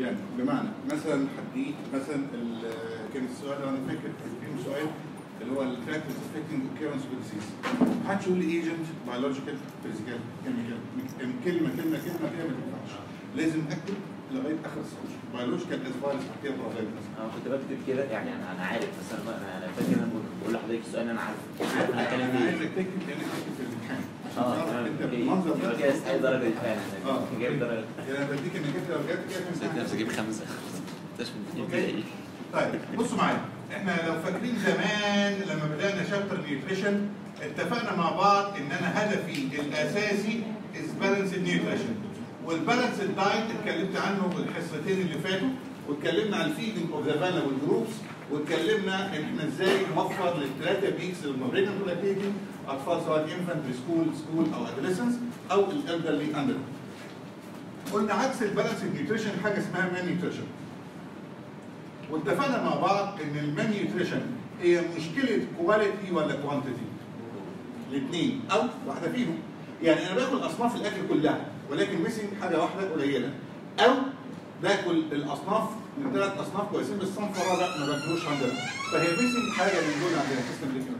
يعني بمعنى مثلا هديك مثلا ال- كان السؤال لو انا فاكر كان سؤال اللي هو الفاكتورز افكتنج occurrence of disease محدش يقول لي ايجنت بيولوجيكال فيزيكال كيميكال كلمه كلمه كلمه كده ما تنفعش لازم اكتب لغايه اخر السطر بيولوجيكال از فايروس بكتيريا بروفيروس انا كنت بكتب كده يعني انا انا عارف بس انا انا أنا فاكر انا بقول لحضرتك السؤال انا عارفه عارف انا انا هتكلم فيه عايزك تكتب لانك تكتب في الامتحان عشان اه تعرف تمام انت اوكي بالمنظر يبقى ده كده استحق درجه فعلا اه. أنا جايب درجه يعني انا بديك انك انت لو جبت كده نسيت تمتحن نفسي اجيب خمسه اوكي طيب بصوا معايا احنا لو فاكرين زمان لما بدانا شابتر نيوتريشن اتفقنا مع بعض ان انا هدفي الاساسي از بالانس نيوتريشن والبالانس دايت اتكلمت عنه في الحصتين اللي فاتوا واتكلمنا عن الفيدنج اوف ذا فالنبل جروبس واتكلمنا ان احنا ازاي نوفر للثلاثه بيكس المرينا كولاكتيفي اطفال سواء انفانت سكول سكول او ادolescents او الالدرلي اندر قلنا عكس البالانس نيوتريشن حاجه اسمها مان نيوتريشن واتفقنا مع بعض ان المان نيوتريشن هي مشكله كواليتي ولا كوانتيتي الاثنين او واحده فيهم يعني انا باكل اصناف الاكل كلها ولكن ميسنج حاجه واحده قليله او باكل الاصناف من ثلاث اصناف كويسين بس صنف رابع ما باكلوش عندنا فهي ميسنج حاجه من دول عندنا سيستم ليكيون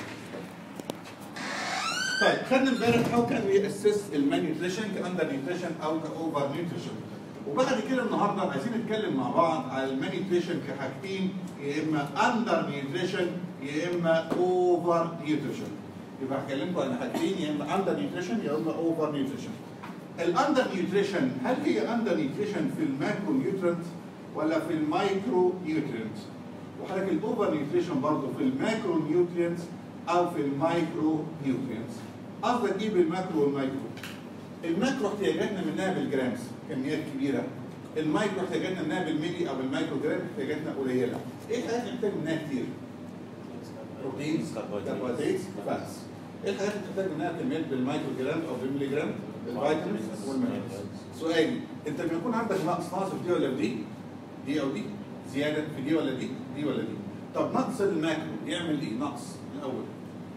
طيب خدنا امبارح هاو كان وي اسس المان نيوتريشن كاندر نيوتريشن او كاوفر نيوتريشن وبعد كده النهارده عايزين نتكلم مع بعض على المان نيوتريشن كحاجتين يا اما اندر نيوتريشن يا اما اوفر نيوتريشن يبقى هكلمكم عن حاجتين يا اما اندر نيوتريشن يا اما اوفر نيوتريشن الاندر نيوتريشن هل هي اندر نيوتريشن في الماكرو نيوترينت ولا في المايكرو نيوترينت وحضرتك الاوفر نيوتريشن برضه في الماكرو نيوترينتس او في المايكرو نيوترينتس قصدك ايه بالماكرو والمايكرو الماكرو احتياجاتنا منها بالجرامز كميات كبيره المايكرو احتياجاتنا منها بالميلي او بالمايكرو جرام احتياجاتنا قليله ايه الحاجات اللي بنحتاج منها كتير بروتين كربوهيدرات فاتس ايه الحاجات اللي بتحتاج منها كميات بالمايكرو جرام او بالميلي جرام الفيتامينز والمينرالز سؤالي انت لما يكون عندك نقص ناقص في دي ولا في دي دي او دي زياده في دي ولا دي دي ولا دي طب نقص الماكرو يعمل ايه نقص الاول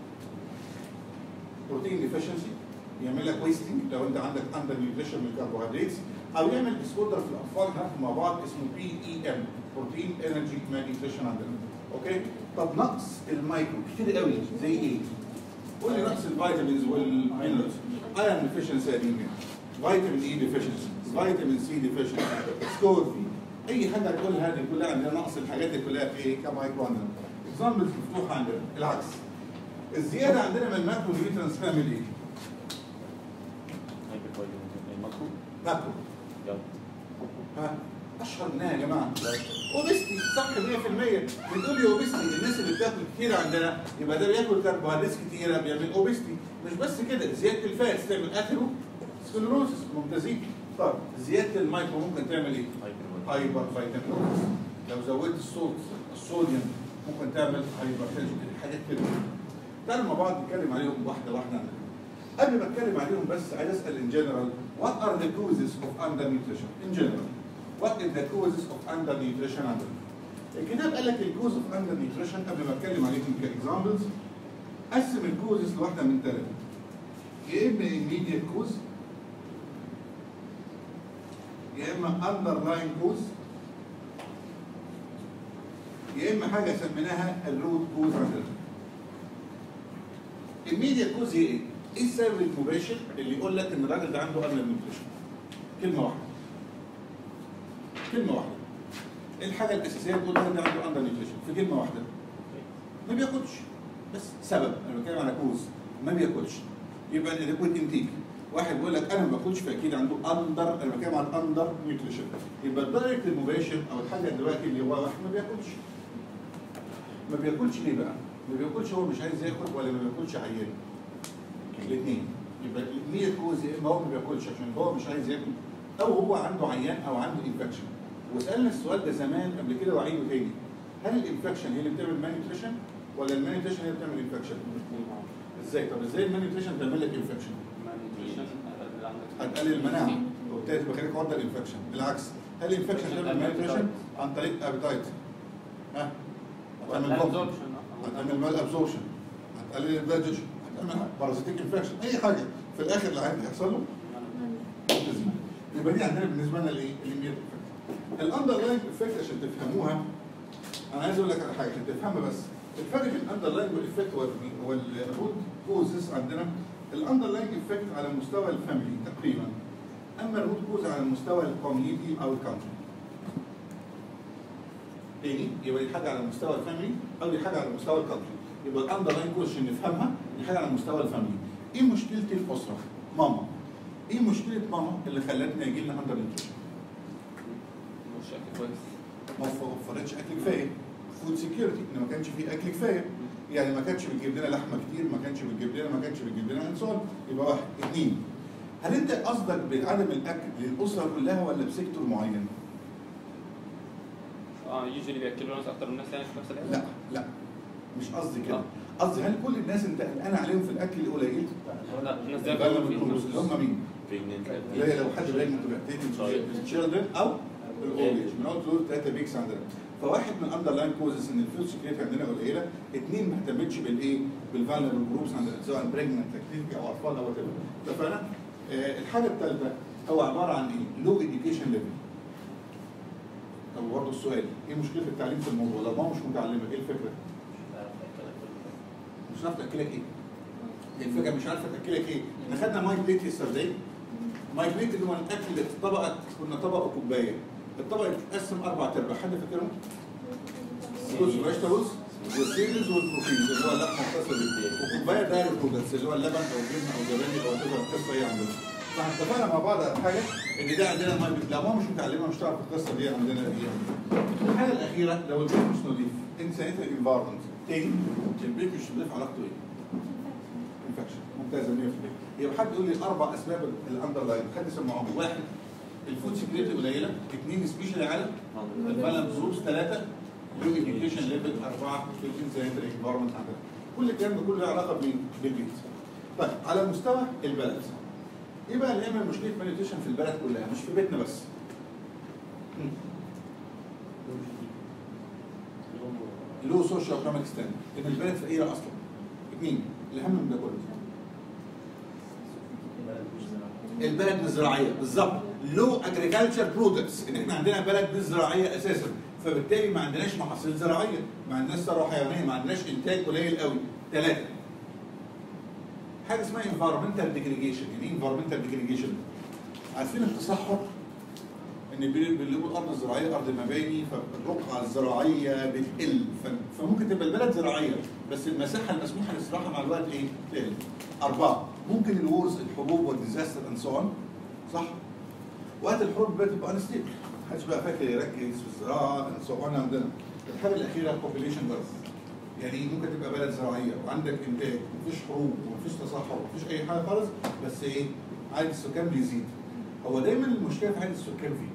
بروتين ديفيشنسي يعمل لك ويستنج لو انت عندك اندر نيوتريشن من الكربوهيدرات او يعمل ديسوردر في الاطفال هناخد مع بعض اسمه بي اي ام بروتين انرجي مالنيوتريشن عندنا اوكي طب نقص المايكرو كتير قوي زي ايه؟ قول لي نقص الفيتامينز والمينرالز ايرون ديفيشنسي انيميا فيتامين اي ديفيشنسي فيتامين سي ديفيشنسي سكوربي اي حاجه تقولها هذه كلها عندنا نقص الحاجات دي كلها في ايه كمايكرو عندنا اكزامبلز مفتوحه عندنا العكس الزياده عندنا من الماكرو نيوترينز تعمل ايه؟ المطلوب ماكرو يلا ها اشهر منها يا جماعه اوبستي صح 100% بتقول لي اوبستي الناس اللي بتاكل كتير عندنا يبقى ده بياكل كربوهيدرات كتيره بيعمل اوبستي مش بس كده زياده الفات تعمل اثيرو سكلروسس ممتازين طب زياده المايكرو ممكن تعمل ايه؟ هايبر فيتامينوز لو زودت الصوت الصوديوم ممكن تعمل هايبر حاجات كده تعالوا مع بعض نتكلم عليهم واحده واحده قبل ما اتكلم عليهم بس عايز اسال ان جنرال what are the causes of undernutrition in general what is the causes of undernutrition under الكتاب قال لك الكوز اوف undernutrition قبل ما اتكلم عليهم كاكزامبلز قسم الكوزز لواحده من ثلاثه يا اما immediate cause يا اما underlying cause يا اما حاجه سميناها الروت كوز عندنا الميديا كوز هي ايه؟ ايه السبب المباشر اللي يقول لك ان الراجل ده عنده اندر نيوتريشن؟ كلمه واحده. كلمه واحده. ايه الحاجه الاساسيه اللي تقول الراجل ده عنده اندر نيوتريشن؟ في كلمه واحده. ما بياكلش. بس سبب انا بتكلم على كوز ما بياكلش. يبقى الادكويت انتيك. واحد بيقول لك انا ما باكلش فاكيد عنده اندر انا بتكلم على اندر نيوتريشن. يبقى الدايركت المباشر او الحاجه دلوقتي اللي هو واحد ما بياكلش. ما بياكلش ليه بقى؟ ما بياكلش هو مش عايز ياكل ولا ما بياكلش عيان؟ الاثنين يبقى النية كوز يا اما هو ما بياكلش عشان هو مش عايز ياكل او هو عنده عيان او عنده انفكشن وسالنا السؤال ده زمان قبل كده واعيده تاني هل الانفكشن هي اللي بتعمل مانيوتريشن ولا المانيوتريشن هي اللي بتعمل انفكشن؟ ازاي؟ طب ازاي المانيوتريشن تعمل لك انفكشن؟ هتقلل المناعه وبالتالي تبقى خليك عرضه للانفكشن بالعكس هل الانفكشن تعمل مانيوتريشن عن طريق ابيتايت؟ ها؟ هتعمل ضغط هتعمل مال ابزورشن هتقلل الدايجيشن هتعمل بارازيتيك انفكشن اي حاجه في الاخر اللي هيحصل له يبقى دي عندنا بالنسبه لنا الايه؟ الاميونيت الاندرلاين افكت عشان تفهموها انا عايز اقول لك على حاجه عشان تفهمها بس الفرق بين الاندرلاين والافكت والروت كوزز عندنا الاندرلاين افكت على مستوى الفاميلي تقريبا اما الروت كوز على مستوى الكوميونتي او الكونتري تاني يبقى دي حاجه على مستوى الفاميلي او دي حاجه على مستوى الكونتري يبقى الاندرلاين كوز عشان نفهمها دي حاجه على مستوى الفاميلي ايه مشكله الاسره؟ ماما ايه مشكله ماما اللي خلتنا يجي لنا اندر نيوتريشن؟ مش اكل كويس ما وفرتش اكل كفايه فود سكيورتي ان ما كانش فيه اكل كفايه يعني ما كانش بتجيب لنا لحمه كتير ما كانش بتجيب لنا ما كانش بتجيب لنا انسان يبقى واحد اثنين هل انت قصدك بعدم الاكل للاسره كلها ولا بسيكتور معين؟ اه يوجولي بياكلوا ناس اكتر من الناس يعني في نفس الوقت لا لا مش قصدي كده آه. قصدي هل كل الناس انت قلقان عليهم في الاكل قليل؟ لا الناس دي اللي بياكلوا هم مين؟ بريجننت اللي هي لو حد باين تشيلدرن او الاولد ايج من اول دول ثلاثه بيكس عندنا فواحد من الاندرلاين كوزز ان الفلوس سكريت عندنا قليله اثنين ما اهتمتش بالايه بالفالنربل جروبس عندنا سواء بريجننت تكتيك او اطفال او وات اتفقنا آه الحاجه الثالثه هو عباره عن ايه؟ لو اديوكيشن ليفل طب برضه السؤال ايه مشكله التعليم في الموضوع؟ لو ما مش متعلمه ايه الفكره؟ مش عارف تاكلك ايه؟ الفكره مش عارفه تاكلك ايه؟ احنا خدنا ماي بليت يسترداي ماي بليت اللي هو الاكل طبقه كنا طبق وكوبايه الطبق يتقسم اربع ارباع حد فاكرهم؟ جزء فيجيتابلز والسيريز والبروتينز اللي هو اللحمه والقصه دي وكوبايه داير برودكتس اللي هو اللبن او الجبنه او الزبادي او تبقى القصه ايه عندنا فاحنا اتفقنا مع بعض على حاجه ان ده عندنا ماي بليت لو هو مش متعلمه مش تعرف القصه دي عندنا ايه الحاجه الاخيره لو البيت مش نظيف انسانيتال انفايرمنت تاني البيت مش نظيف علاقته ايه؟ انفكشن ممتازه 100% يبقى حد يقول لي الاربع اسباب الاندرلاين حد يسمعهم واحد الفود سكريتي قليله اثنين سبيشال عالم البالانس جروبس ثلاثه لو اديوكيشن ليفل اربعه في الانسانيتال انفايرمنت عندنا كل الكلام ده كله له علاقه بمين؟ بالبيت طيب على مستوى البلد ايه بقى اللي يعمل مشكله مانيوتيشن في البلد كلها مش في بيتنا بس مم. له سوشيال ايكونوميك ستاند ان البلد فقيره اصلا اثنين الاهم من ده كله البلد مش زراعيه بالظبط لو اجريكلتشر برودكتس ان احنا عندنا بلد مش زراعيه اساسا فبالتالي ما عندناش محاصيل زراعيه ما عندناش ثروه حيوانيه ما عندناش انتاج قليل قوي ثلاثه حاجه اسمها environmental degradation يعني ايه environmental degradation عارفين التصحر ان بي- بيقولوا الارض الزراعيه ارض المباني فالرقعه الزراعيه بتقل ف- فممكن تبقى البلد زراعيه بس المساحه المسموحه للزراعه مع الوقت ايه؟ تقل. اربعه ممكن الورز الحروب والديزاستر اند سو صح؟ وقت الحروب بتبقى انستيبل محدش بقى فاكر يركز في الزراعه اند سو عندنا. الحاجه الاخيره population growth يعني إيه؟ ممكن تبقى بلد زراعيه وعندك انتاج ومفيش حروب ومفيش تصحر ومفيش اي حاجه خالص بس ايه؟ عدد السكان بيزيد. هو دايما المشكله في عدد السكان فين؟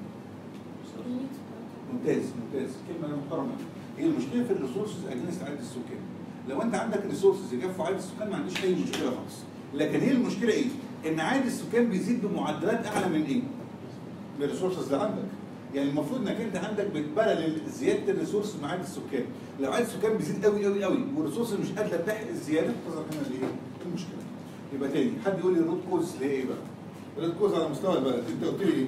ممتاز ممتاز كلمه محترمه هي المشكله في الريسورسز اجنست عدد السكان لو انت عندك ريسورسز يكفوا عدد السكان ما عنديش اي مشكله خالص لكن هي المشكله ايه؟ ان عدد السكان بيزيد بمعدلات اعلى من ايه؟ من الريسورسز اللي عندك يعني المفروض انك انت عندك بتبرر زياده الريسورس مع عدد السكان لو عدد السكان بيزيد قوي قوي قوي والريسورس مش قادره تحقق الزياده تظهر هنا الايه؟ المشكله يبقى تاني حد يقول لي الروت كوز اللي هي ايه بقى؟ الروت كوز على مستوى البلد انت قلت لي ايه؟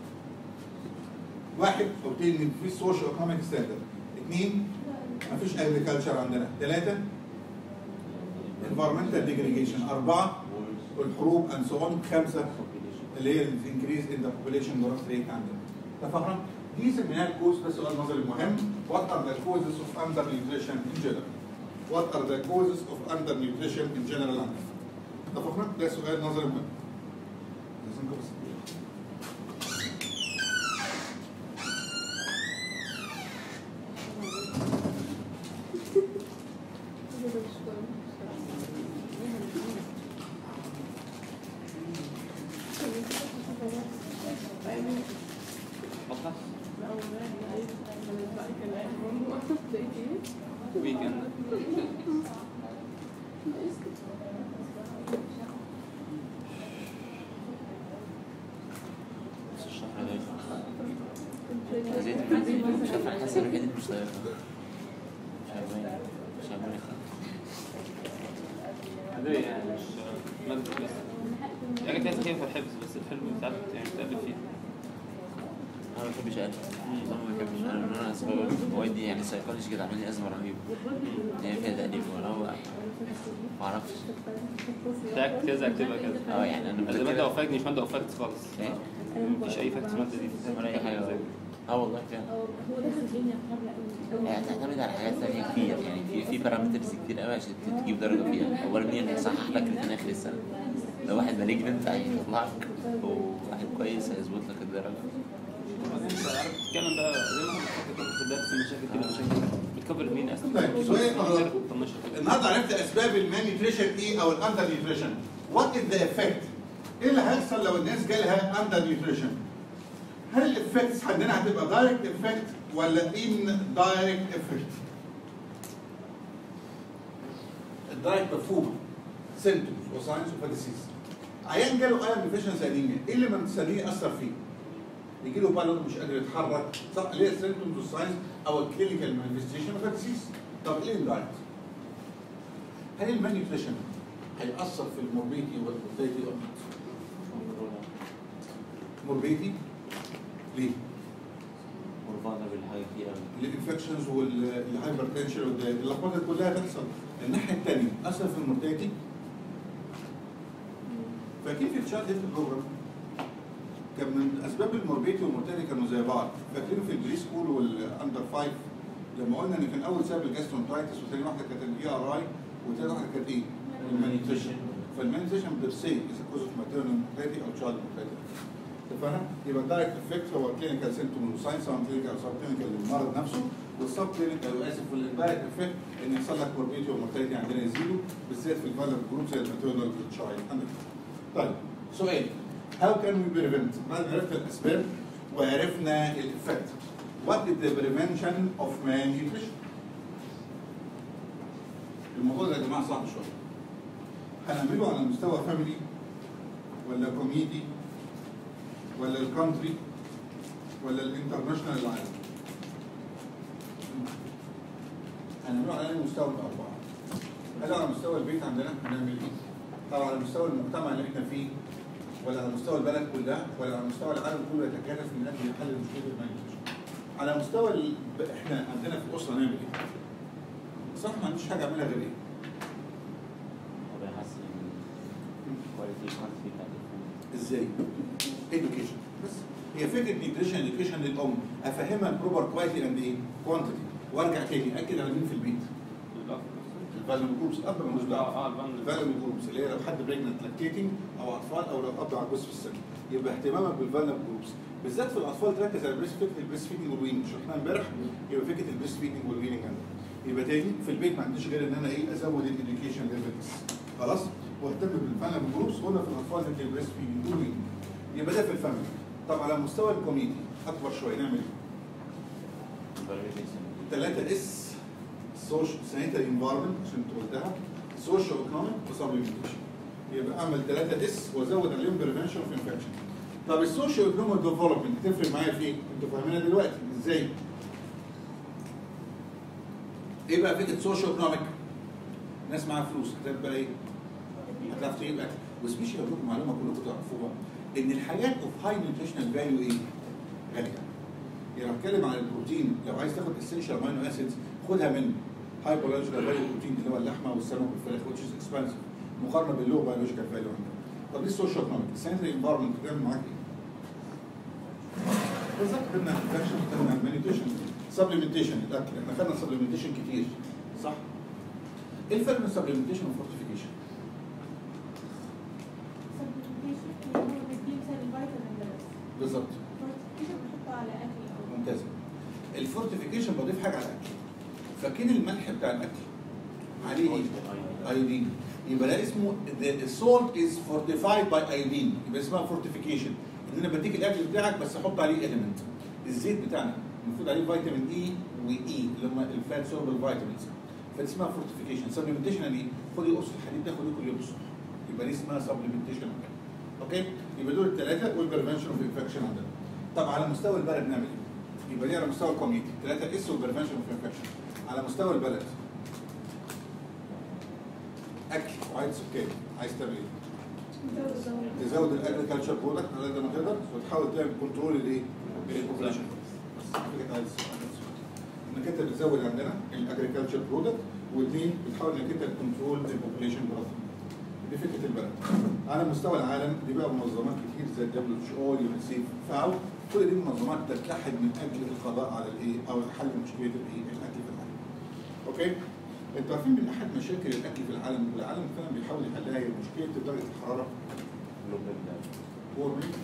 واحد قلت لي ان في سوشيال ايكونوميك ستاندرد اثنين مفيش اجريكلتشر عندنا ثلاثه environmental degradation أربعة والحروب and so on خمسة اللي هي الانكريز ان ذا population growth rate عندنا اتفقنا؟ دي سميناها الكوز ده سؤال نظري مهم What are the causes of undernutrition in general؟ What are the causes of undernutrition in general عندنا؟ اتفقنا؟ ده سؤال نظري مهم لازمكم بس واضحة؟ ويكند بس الشهر ده يخلص زيت مش عارف انا حاسس الوحيد اللي مش طايقها مش عارفين مش عارفين يخلص عادية يعني مش مادة لسه يعني كانت هي في الحفظ بس الحلم بتاعت يعني بتقابل فيه ما بحبش قلب والله ما بحبش انا انا أصلاً المواد دي يعني سايكولوجي كده عامل لي ازمه رهيبه يعني فيها تأليف وانا هو ما اعرفش بتاعك كذا اكتبها كذا اه يعني انا انا الماده اوفاكت مش ماده اوفاكت خالص ايه مفيش اي فاكت في الماده دي ولا اي حاجه اه والله فعلا هو داخل الدنيا قبل قوي يعني تعتمد على حاجات ثانيه كتير يعني في في بارامترز كتير قوي عشان تجيب درجه فيها اولا مين هيصحح لك الاثنين اخر السنه لو واحد مالجنت هيطلعك وواحد كويس هيظبط لك الدرجه بعدين انت عارف تتكلم بقى زي ما احنا بنتكلم في الدرس مشاكل كده مشاكل بتكفر مين اصلا؟ طيب، سؤال حضرتك. 12 كده النهارده عرفت اسباب المان نيوتريشن ايه او الاندر نيوتريشن وات از ذا افكت ايه اللي هيحصل لو الناس جالها اندر نيوتريشن هل الافكتس عندنا هتبقى دايركت افكت ولا ان دايركت افكت الدايركت مفهومه سيمتومز وساينس وفاديسيس عيان جاله ايرون ديفيشنسي انيميا ايه اللي مستنيه ياثر فيه؟ يجي له بالون مش قادر يتحرك صح اللي هي السيمتومز والساينس او الكلينيكال مانيفستيشن وفاديسيس طب ايه الدايركت؟ هل المانيوتريشن هيأثر في الموربيتي والمورتاليتي او موربيتي ليه؟ مرفعنا بالحاجه كتير قوي الانفكشنز والهايبر تنشن اللخبطه دي كلها تحصل الناحيه الثانيه اثر في المورتاليتي فاكرين في الشات هيلث بروجرام كان من اسباب الموربيتي والمورتاليتي كانوا زي بعض فاكرين في البري سكول والاندر فايف لما قلنا ان كان اول سبب الجاسترونترايتس وثاني واحده كانت الاي ار اي وثالث واحده كانت ايه؟ المانيوتريشن فالمانيوتريشن بيرسي از كوز اوف ماتيرنال مورتاليتي او تشايلد مورتاليتي اتفقنا؟ يبقى الدايركت افكت هو كلينيكال سيمتوم وساينس او كلينيكال او سب كلينيكال للمرض نفسه والسب كلينيكال اسف والاندايركت افكت ان يحصل لك موربيتي ومورتاليتي عندنا يزيدوا بالذات في الفالر جروب زي الماتيرنال تشايلد طيب سؤال هاو كان وي بريفنت؟ بعد ما عرفنا الاسباب وعرفنا الافكت What is the prevention of malnutrition؟ الموضوع ده يا جماعه صعب شويه. هنعمله على مستوى فاميلي ولا كوميدي ولا الكونتري ولا الانترناشونال العالم؟ هنعمله على أي مستوى من الاربعه. هل على مستوى البيت عندنا هنعمل ايه؟ طب على مستوى المجتمع اللي احنا فيه ولا على مستوى البلد كلها ولا على مستوى العالم كله يتكاتف من اجل حل مشكله المالنيوتريشن. على مستوى ال... احنا عندنا في الاسره نعمل ايه؟ صح ما عنديش حاجه اعملها غير ايه؟ هو بيحسن كواليتي كوانتيتي بتاعت الفود ازاي؟ education بس هي فكره نيوتريشن education للام افهمها البروبر كواليتي اند ايه؟ كوانتيتي وارجع تاني اكد على مين في البيت؟ الفاليو جروبس الاب ملوش دعوه اه اه الفاليو جروبس اللي هي لو حد بريجننت لاكتيتنج او اطفال او لو اب عجوز في السن يبقى اهتمامك بالفاليو جروبس بالذات في الاطفال تركز على البريست فكره البريست فيدنج والويننج شرحناها امبارح يبقى فكره البريست فيدنج والويننج عندنا يبقى تاني في البيت ما عنديش غير ان انا ايه ازود الاديوكيشن ليفلز خلاص واهتم بالفاليو جروبس قلنا في الاطفال ذكر البريست فيدنج والويننج يبقى ده في الفاميلي طب على مستوى الكوميدي اكبر شويه نعمل ايه؟ ثلاثة اس سوشيال سانيتري انفايرمنت عشان انت قلتها سوشيال ايكونوميك وسبلمنتيشن يبقى اعمل ثلاثة اس وازود عليهم بريفنشن اوف انفكشن طب السوشيال ايكونوميك ديفلوبمنت تفرق معايا في ايه؟ انتوا فاهمينها دلوقتي ازاي؟ ايه بقى فكره سوشيال ايكونوميك؟ ناس معاها فلوس هتبقى ايه؟ هتعرف تجيب اكل وسبيشال اقول لكم معلومه كلكم تعرفوها ان الحاجات اوف هاي نيوتريشنال فاليو ايه؟ غاليه يعني لو اتكلم عن البروتين لو عايز تاخد اسينشال امينو اسيدز خدها من هاي بيولوجيكال فاليو بروتين اللي هو اللحمه والسمك والفراخ which is expensive مقارنه باللو بيولوجيكال فاليو عندنا طب دي السوشيال ايكونوميك السانيتري انفايرمنت بتعمل معاك ايه؟ بالظبط خدنا انفكشن خدنا المانيتيشن سبلمنتيشن الاكل احنا خدنا سبلمنتيشن كتير صح؟ ايه الفرق بين سبلمنتيشن وفورتيفيكيشن؟ supplementation اللي هو بيديه مثلا الفيتامين ده بس بالظبط fortification بحطه على اكل او ممتاز الفورتيفيكيشن بضيف حاجه على الاكل فاكين الملح بتاع الاكل عليه ايه؟ ايودين يبقى ده اسمه the salt is fortified by iodine يبقى اسمها fortification ان انا بديك الاكل بتاعك بس احط عليه element الزيت بتاعنا المفروض عليه فيتامين اي واي اللي هم الفات سوربل فيتامينز فاسمها فورتيفيكيشن سبلمنتيشن يعني ايه؟ خدي قرص الحديد ده خديه كل يوم الصبح يبقى دي اسمها سبلمنتيشن اوكي يبقى دول الثلاثه والبريفنشن اوف انفكشن عندنا طب على مستوى البلد نعمل ايه؟ يبقى دي على مستوى الكوميونتي ثلاثه اس والبريفنشن اوف انفكشن على مستوى البلد اكل وعايز سكان عايز تعمل ايه؟ تزود الاجريكلتشر برودكت على قد ما تقدر وتحاول تعمل كنترول الايه؟ بالبوبوليشن بس فكره عايز انك انت بتزود عندنا الاجريكلتشر برودكت واثنين بتحاول انك انت تكنترول البوبوليشن جروث دي فكره البلد على مستوى العالم دي بقى منظمات كتير زي الدبليو اتش او يونيسيف فاو كل دي منظمات تتحد من اجل القضاء على الايه او حل مشكله الايه الاكل في العالم اوكي انتوا عارفين من احد مشاكل الاكل في العالم والعالم فعلا بيحاول يحلها هي مشكله درجه الحراره وورمينج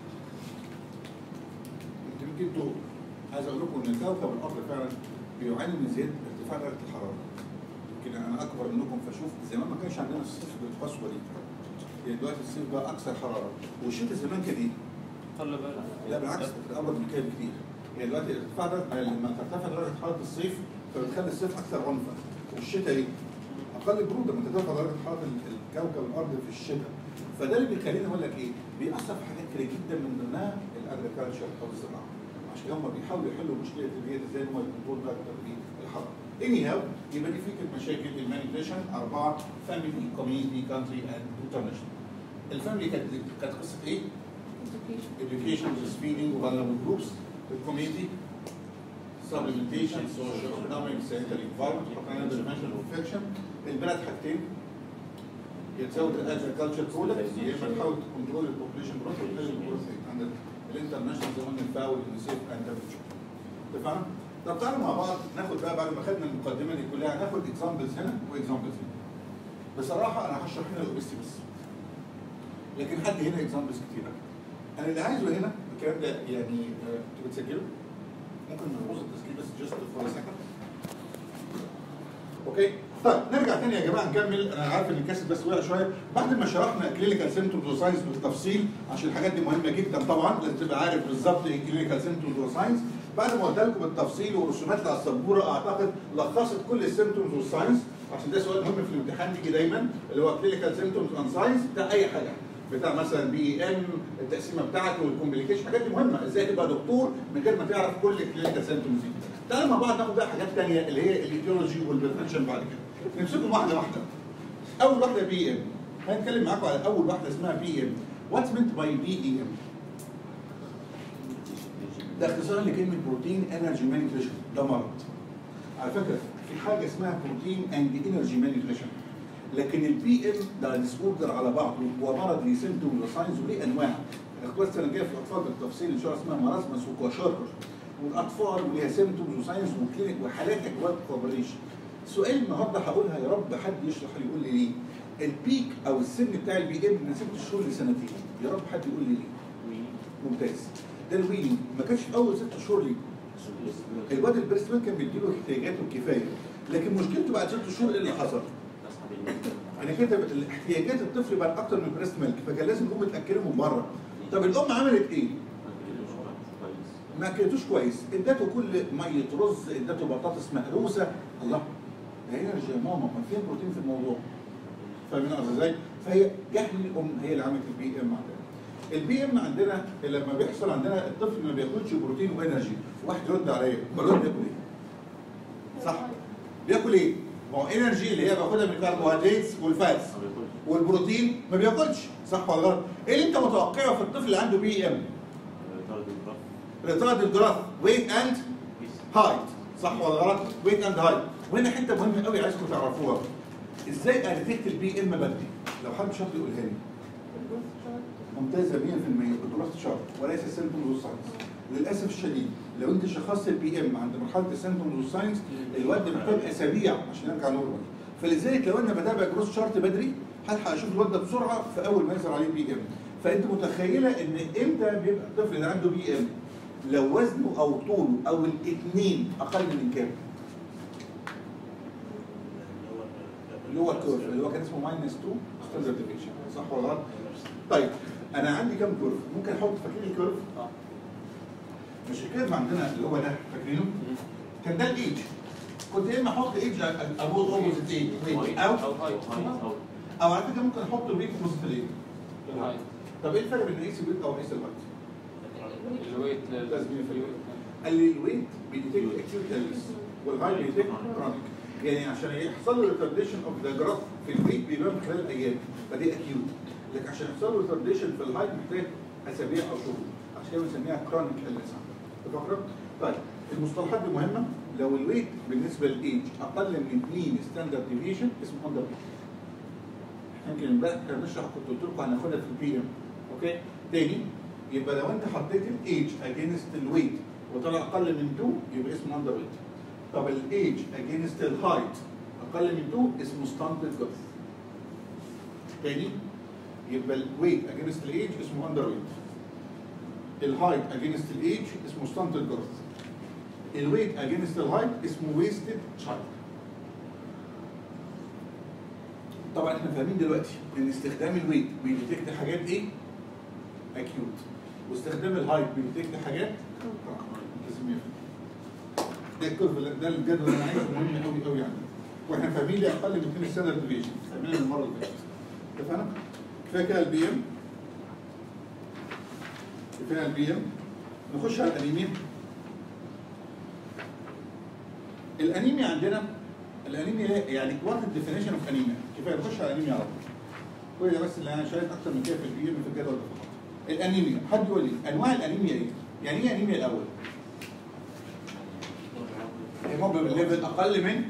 انتوا يمكن انتوا عايز اقول لكم ان كوكب الارض فعلا بيعاني من زياده ارتفاع درجه الحراره يمكن انا اكبر منكم فاشوف زمان ما كانش عندنا الصيف بالقسوه دي يعني دلوقتي الصيف بقى اكثر حراره والشتاء زمان كان ايه؟ خلي بالك لا بالعكس كانت ابرد من كده بكتير يعني دلوقتي ارتفاع درجه لما ترتفع درجه حراره الصيف فبتخلي الصيف اكثر عنفا والشتاء ايه؟ اقل بروده لما ترتفع درجه حراره ال- الكوكب الارض في الشتاء فده اللي بيخليني اقول لك ايه؟ بيأثر في حاجات كتير جدا من ضمنها الاجريكلتشر او الزراعه عشان هم بيحاولوا يحلوا مشكله اللي هي ازاي هم يكنترول درجه الايه؟ الحراره. اني هاو يبقى دي فكره مشاكل المانيبيوليشن اربعه فاميلي كوميونتي كانتري اند انترناشونال. الفاميلي كانت كانت قصه ايه؟ education, breastfeeding, vulnerable groups, the community, supplementation, social, economic, sanitary environment, maternal prevention of infection. البلد حاجتين يتزود الاجريكلتشر برودكتس يا اما تحاول تكنترول البوبليشن جروث وتقلل الجروث ريت عند الانترناشونال زي ما قلنا الفاو واليونيسيف اند اتفقنا؟ طب تعالوا مع بعض ناخد بقى بعد ما خدنا المقدمه دي كلها ناخد اكزامبلز هنا واكزامبلز هنا. بصراحه انا هشرح هنا الاوبستي بس. لكن حد هنا اكزامبلز كتيره. انا اللي عايزه هنا الكلام ده يعني آه، انتوا بتسجلوا ممكن نبوظ التسجيل بس جاست فور سكند اوكي طيب نرجع تاني يا جماعه نكمل انا عارف ان الكاسيت بس وقع شويه بعد ما شرحنا كلينيكال سيمتومز وساينس بالتفصيل عشان الحاجات دي مهمه جدا طبعا لازم تبقى عارف بالظبط ايه كلينيكال سيمتومز وساينس بعد ما قلت لكم بالتفصيل ورسومات على السبوره اعتقد لخصت كل السيمتومز والساينس عشان ده سؤال مهم في الامتحان بيجي دايما اللي هو كلينيكال سيمتومز اند ساينس بتاع اي حاجه بتاع مثلا بي ام التقسيمه بتاعته والكومبليكيشن الحاجات دي مهمه ازاي تبقى دكتور من غير ما تعرف كل الكلينيكال سيمتومز دي تعالوا مع بعض ناخد بقى حاجات ثانيه اللي هي الايديولوجي والبريفنشن بعد كده نمسكهم واحده واحده اول واحده بي ام هنتكلم معاكم على اول واحده اسمها بي ام واتس مينت باي بي اي ام ده اختصار لكلمه بروتين انرجي مانيبيوليشن ده مرض على فكره في حاجه اسمها بروتين اند انرجي مانيبيوليشن لكن البي ام ده ديس اوردر على بعضه هو مرض ليه سيمتوم وساينز وليه انواع الاخبار السنه الجايه في الاطفال بالتفصيل ان شاء الله اسمها مراسمس وكواشركر والاطفال وليها سيمتومز وساينس وكلينيك وحالات اجواد كوبريشن سؤال النهارده هقولها يا رب حد يشرح لي يقول لي ليه البيك او السن بتاع البي ام من ست شهور لسنتين يا رب حد يقول لي ليه ممتاز ده الويننج ما كانش في اول ست شهور ليه الواد البريست ميلك كان بيديله احتياجاته الكفايه لكن مشكلته بعد ست شهور ايه اللي حصل؟ يعني كده احتياجات الطفل بقت اكتر من البريست ميلك فكان لازم الام تاكله من بره طب الام عملت ايه؟ ما اكلتوش كويس ادته كل ميه رز ادته بطاطس مهروسه الله ده انرجي يا ماما ما فيها بروتين في الموضوع فاهمين قصدي ازاي؟ فهي جهل الام هي اللي عملت البي ام عندنا البي ام عندنا لما بيحصل عندنا الطفل ما بياكلش بروتين وانرجي واحد يرد عليا امال الواد بياكل ايه؟ صح بياكل ايه؟ ما هو انرجي اللي هي باخدها من الكربوهيدرات والفاتس والبروتين ما بياكلش صح ولا غلط؟ ايه اللي انت متوقعه في الطفل اللي عنده بي ام؟ ريتارد الجراف ويت اند هايت صح ولا غلط؟ ويت اند هايت وهنا حته مهمه قوي عايزكم تعرفوها ازاي اديتكت البي ام بدري؟ لو حد شاطر يقولها لي ممتازه 100% بدراسه شرط وليس سيمبتومز والساينس للاسف الشديد لو انت شخصت البي ام عند مرحله السيمبتومز والساينس الواد محتاج اسابيع عشان يرجع نورمال فلذلك لو انا بتابع جروس شارت بدري هلحق اشوف الواد ده بسرعه في اول ما يظهر عليه بي ام فانت متخيله ان امتى بيبقى الطفل اللي عنده بي ام لو وزنه او طوله او الاثنين اقل من كام؟ اللي هو الكيرف اللي هو كان اسمه ماينس 2 ستاندرد ديفيشن صح ولا غلط؟ طيب انا عندي كام كيرف؟ ممكن احط فاكرين الكيرف؟ مش الكيرف عندنا اللي هو ده فاكرينه؟ كان ده الايدج كنت يا اما احط ايدج ابوز اوبوزيت ايه او او هاي او على فكره ممكن احط الويت اوبوزيت الايه هاي طب ايه الفرق بين ايس الويت او ايس الهايت؟ الويت لازم يفرق. قال لي الويت بيديتكت اكيوت النس والهاي بيديتكت كرونيك يعني عشان يحصل له ريتارديشن اوف ذا جراف في الويت بيبان في خلال ايام فدي اكيوت لكن عشان يحصل له ريتارديشن في الهاي محتاج اسابيع او شهور عشان كده بنسميها كرونيك النس فاكره؟ طيب المصطلحات دي مهمه لو الويت بالنسبه للايج اقل من 2 ستاندرد ديفيشن اسمه اندر ويت يمكن امبارح كنا بنشرح كنت قلت لكم هناخدها في البي ام اوكي تاني يبقى لو انت حطيت الايج اجينست الويت وطلع اقل من 2 يبقى اسمه اندر ويت طب الايج اجينست الهايت اقل من 2 اسمه ستاندرد جروث تاني يبقى الويت اجينست الايج اسمه اندر ويت الهايت اجينست الايج اسمه ستاندرد جروث الويت اجينست الهايت اسمه ويستد تشايلد طبعا احنا فاهمين دلوقتي ان استخدام الويت بيديتكت حاجات ايه؟ اكيوت واستخدام الهايت بيديتكت حاجات لازم يفهم ده الكيرف ده الجدول اللي انا عايزه مهم قوي قوي يعني واحنا فاهمين ليه اقل من 2 ستاندرد ديفيشن فاهمين المره اللي فاتت اتفقنا؟ كفايه كده البي ام كفايه البي ام نخش على الانيميا الانيميا عندنا الانيميا يعني وات الديفينيشن اوف انيميا كفايه نخش على الانيميا على طول كل ده بس اللي انا شايف اكتر من كده في البي ام في الجدول ده فقط الانيميا حد يقول لي انواع الانيميا ايه؟ يعني ايه انيميا الاول؟ هيموجلوبين ليفل اقل من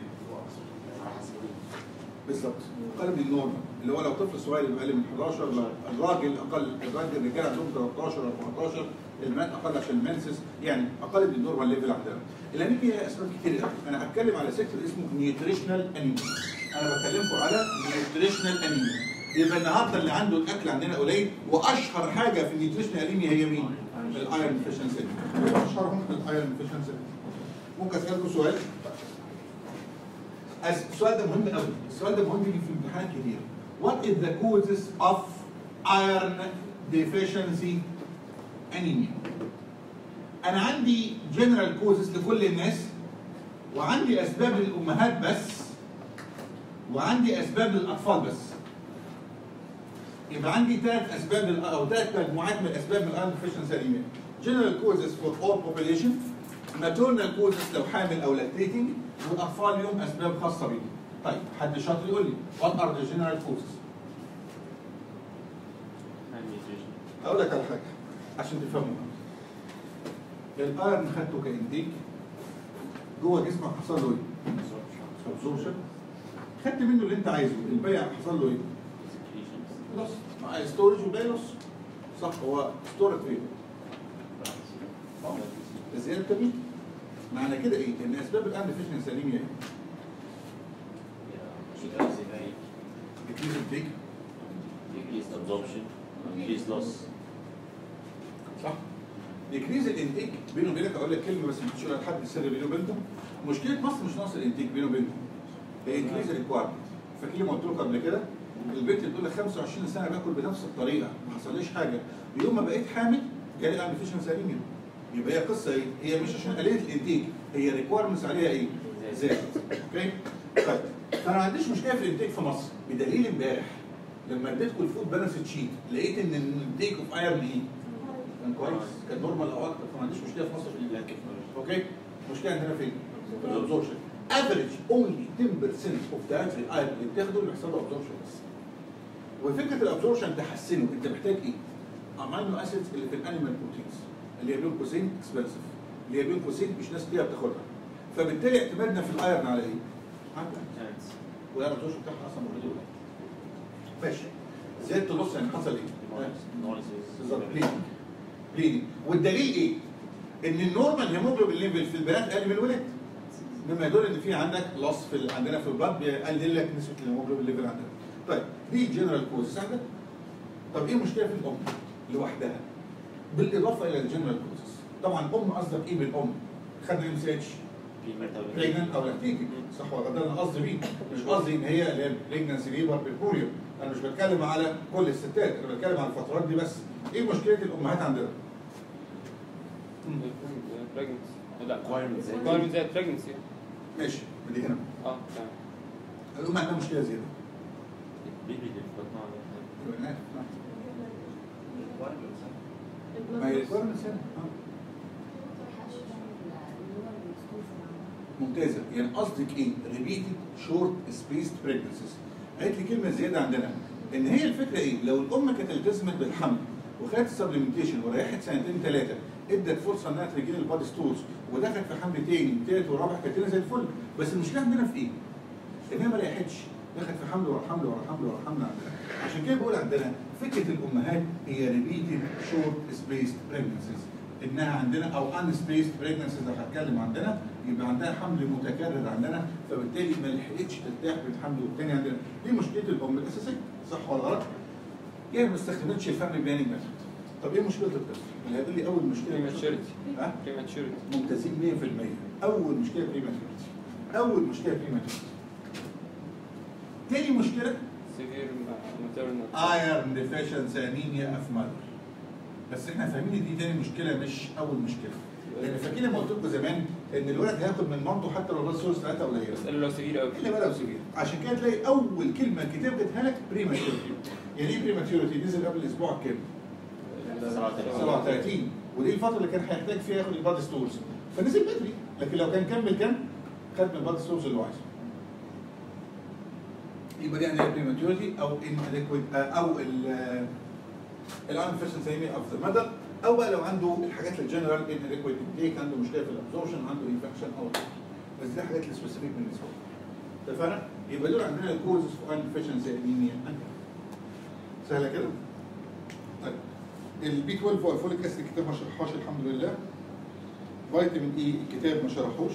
بالظبط اقل من النورمال اللي هو لو طفل صغير يبقى اقل من 11 لا الراجل اقل الراجل الرجال عندهم 13 او 14 البنات اقل عشان المنسس يعني اقل من النورمال ليفل عندنا الانيميا ليها اسباب كتير قوي انا هتكلم على سيكتور اسمه نيوتريشنال انيميا انا بكلمكم على نيوتريشنال انيميا يبقى النهارده اللي عنده الاكل عندنا قليل واشهر حاجه في النيوتريشنال انيميا هي مين؟ الايرون ديفيشنسي اشهرهم الايرون ديفيشنسي ممكن اسالكم سؤال أس- السؤال ده مهم قوي السؤال ده مهم يجي في امتحانات كتير What is the causes of iron deficiency anemia انا عندي general causes لكل الناس وعندي اسباب للامهات بس وعندي اسباب للاطفال بس يبقى عندي ثلاث اسباب لل- او ثلاث مجموعات من الاسباب من الايرون deficiency anemia general causes for all population maternal causes لو حامل او lactating والاطفال لهم اسباب خاصه بيهم طيب حد شاطر يقول لي what are the general causes اقول لك على حاجه عشان تفهموها الايرن خدته كانتيك جوه جسمك حصل له ايه؟ ابزوربشن خدت منه اللي انت عايزه البيع حصل له ايه؟ لص مع ستورج وباقي لص صح هو ستورج فين؟ زياده تبي معنى كده ايه؟ ان اسباب الان ديفيشنسي انيميا ايه؟ ديكريز التيك Decreased absorption, increased loss. صح؟ ديكريز الانتيك بيني وبينك اقول لك كلمه بس مش هقولها لحد السر بيني وبينكم مشكله مصر مش ناقص الانتيك بيني وبينكم هي انكريز الريكوايرمنت فاكرين ما قلت لكم قبل كده البنت بتقول لك 25 سنه باكل بنفس الطريقه ما حصليش حاجه يوم ما بقيت حامل جالي اعمل ديفيشنسي انيميا يبقى هي قصه ايه؟ هي مش عشان قليله الانتيك هي ريكوايرمنتس عليها ايه؟ زادت اوكي؟ طيب فانا ما عنديش مشكله في الانتيك في مصر بدليل امبارح لما اديتكم الفود بالانس شيت لقيت ان الانتيك اوف ايرن ايه؟ كان كويس كان نورمال او اكتر فما عنديش مشكله في مصر في الانتيك اوكي؟ المشكله عندنا فين؟ في الابزوربشن افريج اونلي 10% اوف ذا الايرن اللي بتاخده اللي بيحصل له ابزوربشن بس وفكره الابزوربشن تحسنه انت محتاج ايه؟ امينو اسيدز اللي في الانيمال بروتينز اللي هي بين قوسين اكسبنسيف اللي هي بين قوسين مش ناس كتير بتاخدها فبالتالي اعتمادنا في الايرن على ايه؟ على والابزوربشن بتاعها اصلا اوريدي قليل ماشي زياده النص يعني حصل ايه؟ بالظبط بليدنج بليدنج والدليل ايه؟ ان النورمال هيموجلوبين ليفل في البنات اقل من الولاد مما يدل ان في عندك لص في ال- عندنا في البلد بيقلل لك نسبه الهيموجلوبين ليفل عندنا طيب دي جنرال كوزز عندك طب ايه المشكله في الام لوحدها بالاضافه الى الجنرال كوزز طبعا ام قصدك ايه بالام خدنا ام سي اتش بريجننت او لاكتيتنج صح ولا ده انا قصدي بيه مش قصدي ان هي اللي هي بريجننسي ليبر بالبوريوم انا مش بتكلم على كل الستات انا بتكلم على الفترات دي بس ايه مشكله الامهات عندنا؟ pregnancy لا Requirement زي requirement زي pregnancy ماشي دي هنا اه تمام الام عندها مشكله زياده بيبي اللي في بطنها ده. يبقى نعرف. ما هي requirements هنا آه. ممتازه يعني قصدك ايه؟ ريبيتد شورت سبيسد بريجنسيز قالت لي كلمه زياده عندنا ان هي الفكره ايه؟ لو الام كانت التزمت بالحمل وخدت السبلمنتيشن وريحت سنتين ثلاثه ادت فرصه انها ترجع البادي ستورز ودخلت في حمل تاني وتالت ورابع كانت هنا زي الفل بس المشكله عندنا في ايه؟ ان هي ما ريحتش دخلت في حمل ورا حمل ورا حمل ورا حمل عندنا عشان كده بقول عندنا فكره الامهات هي ريبيتد شورت سبيس بريجنسيز انها عندنا او ان سبيس بريجنسيز لو هتكلم عندنا يبقى عندها حمل متكرر عندنا فبالتالي ما لحقتش ترتاح من الحمل والتاني عندنا دي مشكله الام الاساسيه صح ولا غلط؟ يعني ما استخدمتش الفاميلي بلاننج ميثود طب ايه مشكله الطفل؟ اللي هيقول لي اول مشكله بريماتشورتي ها؟ بريماتشورتي ممتازين 100% اول مشكله بريماتورتي اول مشكله بريماتورتي تاني مشكله سيفير ماتيرنال ايرن ديفيشنسي انيميا اف مادر بس احنا فاهمين إن دي تاني مشكله مش اول مشكله لان فاكرين لما قلت لكم زمان ان الولد هياخد من مامته حتى لو الراس سورس ثلاثه قليله اسأله لو سيفير قوي الا بقى لو سيفير عشان كده تلاقي اول كلمه الكتاب جابتها لك بريماتورتي يعني ايه بريماتورتي نزل قبل الاسبوع الكام 37 ودي الفتره اللي كان هيحتاج فيها ياخد البادي ستورز فنزل بدري لكن لو كان كمل كام خد من البادي ستورز اللي هو عايزه يبقى دي عندنا بريماتورتي او inadequate او ال الانفيشنسي انيميا اوف ذا مدر او بقى لو عنده الحاجات الجنرال inadequate intake عنده مشكله في الابزوربشن عنده انفكشن او بس دي حاجات السبيسيفيك بالنسبه له اتفقنا؟ يبقى دول عندنا الكوزز فور انفيشنسي انيميا سهله كده؟ طيب البي 12 والفوليك اسيد الكتاب ما شرحهاش الحمد لله فيتامين اي الكتاب ما شرحوش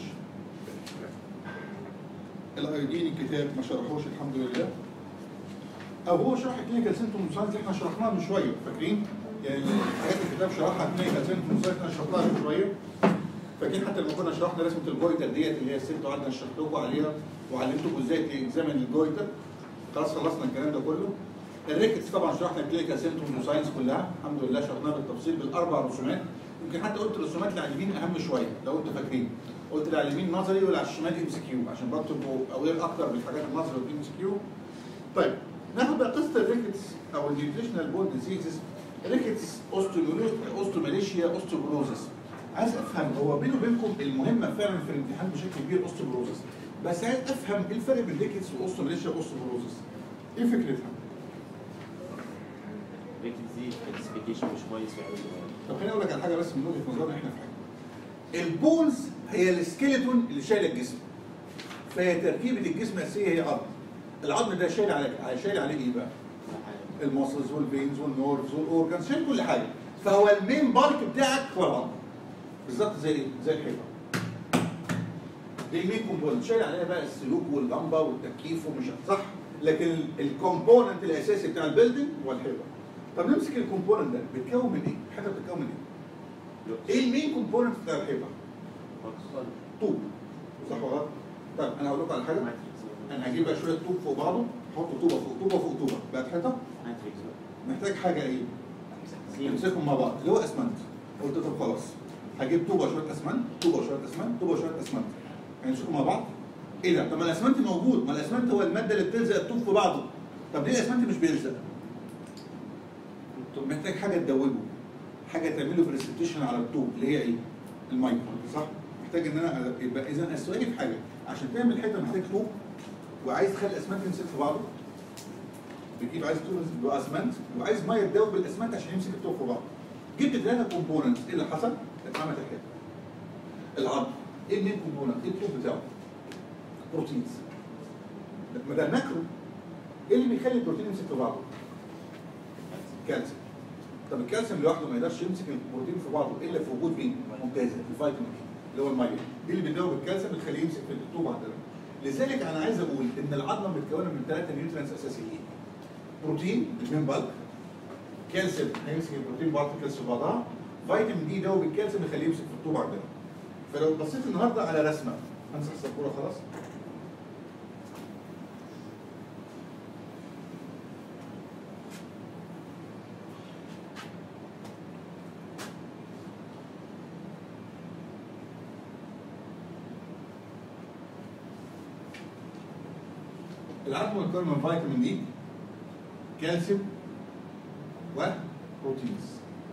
الايودين الكتاب ما شرحوش الحمد لله او هو شرح كلينيكال سيمتوم ساينس احنا شرحناها من شويه فاكرين؟ يعني حاجات الكتاب شرحها كلينيكال سيمتوم ساينس احنا شرحناها من شويه فاكرين حتى لما كنا شرحنا رسمه الجويتر ديت اللي هي الست قعدنا شرحت لكم عليها وعلمتكم ازاي تزامن الجويتر خلاص خلصنا الكلام ده كله الريكتس طبعا شرحنا الكلينيكال سيمتوم وساينس كلها الحمد لله شرحناها بالتفصيل بالاربع رسومات يمكن حتى قلت الرسومات اللي على اليمين اهم شويه لو انتوا فاكرين قلت اللي على اليمين نظري واللي على الشمال ام سي كيو عشان برضه تبقوا اوير اكتر بالحاجات النظري والام سي كيو طيب ناخد بقى قصه الريكتس او النيوتريشنال بون ديزيزز ريكتس اوستوماليشيا اوستوبروزس عايز افهم هو بيني وبينكم المهمه فعلا في الامتحان بشكل كبير اوستوبروزس بس عايز افهم ايه الفرق بين ريكتس واوستوماليشيا واوستوبروزس ايه فكرتها؟ ريكت دي كلاسيفيكيشن مش كويس في اول طب خليني اقول لك على حاجه بس من وجهه نظرنا احنا في حاجه البونز هي السكيلتون اللي شايله الجسم فهي تركيبه الجسم الاساسيه هي عظم العظم ده شايل على شايل عليه ايه بقى؟ الماسلز والفينز والنورفز والاورجنز شايل كل حاجه فهو المين بارك بتاعك هو العظم بالظبط زي ايه؟ زي الحيطه دي المين كومبوننت شايل عليها بقى السلوك واللمبه والتكييف ومش صح لكن الكومبوننت الاساسي بتاع البيلدنج هو الحيطه طب نمسك الكومبوننت ده بيتكون من ايه؟ الحيطه بتتكون من ايه؟ ايه المين كومبوننت بتاع الحيطه؟ طوب صح ولا غلط؟ طيب انا هقول لكم على حاجه انا هجيب بقى شويه طوب فوق بعضه احط طوبه فوق طوبه فوق طوبه بقت حيطه محتاج حاجه ايه؟ يمسكهم مع بعض اللي هو اسمنت قلت طب خلاص هجيب طوبه شويه اسمنت طوبه شويه اسمنت طوبه شويه اسمنت هيمسكوا مع بعض ايه ده؟ طب ما الاسمنت موجود ما الاسمنت هو الماده اللي بتلزق الطوب في بعضه طب ليه الاسمنت مش بيلزق؟ طب محتاج حاجه تدوبه حاجه تعمله بريسبتيشن على الطوب اللي هي ايه؟ الميه صح؟ محتاج ان انا يبقى اذا السؤال في حاجه عشان تعمل حته محتاج طوب وعايز تخلي الاسمنت يمسك في بعضه بتجيب عايز طوب اسمنت وعايز ميه تدوب بالاسمنت عشان يمسك الطوب في بعضه جبت ثلاثه كومبوننتس ايه اللي حصل؟ اتعملت الحته العظم ايه المين كومبوننت؟ ايه الطوب بتاعه؟ بروتينز ما ده ماكرو ايه اللي بيخلي البروتين يمسك في بعضه؟ كالسيوم طب الكالسيوم لوحده ما يقدرش يمسك البروتين في بعضه الا في وجود مين؟ ممتازه الفيتامين اللي هو الميه دي اللي بتدوب الكالسيوم بتخليه يمسك في الطوب عندنا لذلك انا عايز اقول ان العظمه متكونه من ثلاثه نيوترينز اساسيين بروتين المين بالك كالسيوم هيمسك البروتين بارتكلز في بعضها فيتامين دي دوب الكالسيوم يخليه يمسك في الطوب عندنا فلو بصيت النهارده على رسمه همسح السبوره خلاص العظم متكون من فيتامين دي كالسيوم وبروتينز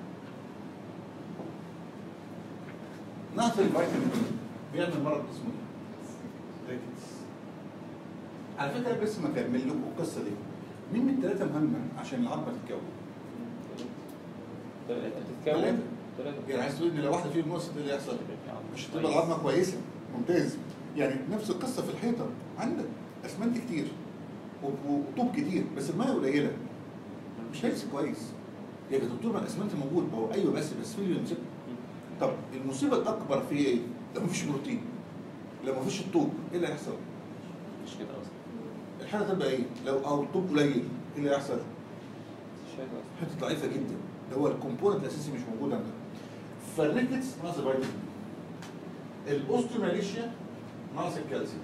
نقص الفيتامين دي بيعمل مرض اسمه ايه؟ ريكتس على فكره بس ما اكمل لكم القصه دي مين من الثلاثه مهمه عشان العظمه تتكون؟ ثلاثة ثلاثة. بتتكون ثلاثة يعني عايز تقول ان لو واحده فيهم نقصت ايه اللي يحصل؟ مش هتبقى العظمه كويسه ممتاز يعني نفس القصه في الحيطه عندك اسمنت كتير و- وطوب كتير بس الميه قليله مش هيمسك كويس يا دكتور ما الاسمنت موجود ما هو ايوه بس بس في اللي يمسك طب المصيبه الاكبر في ايه؟ لو مفيش بروتين لو مفيش الطوب ايه اللي هيحصل؟ مش كده اصلا الحاله تبقى ايه؟ لو او الطوب قليل ايه اللي هيحصل؟ مش شايف أصلا. حته ضعيفه جدا اللي هو الكومبوننت الاساسي مش موجود عندنا فالريكتس ناقص فيتامين دي الاوستيوماليشيا ناقص الكالسيوم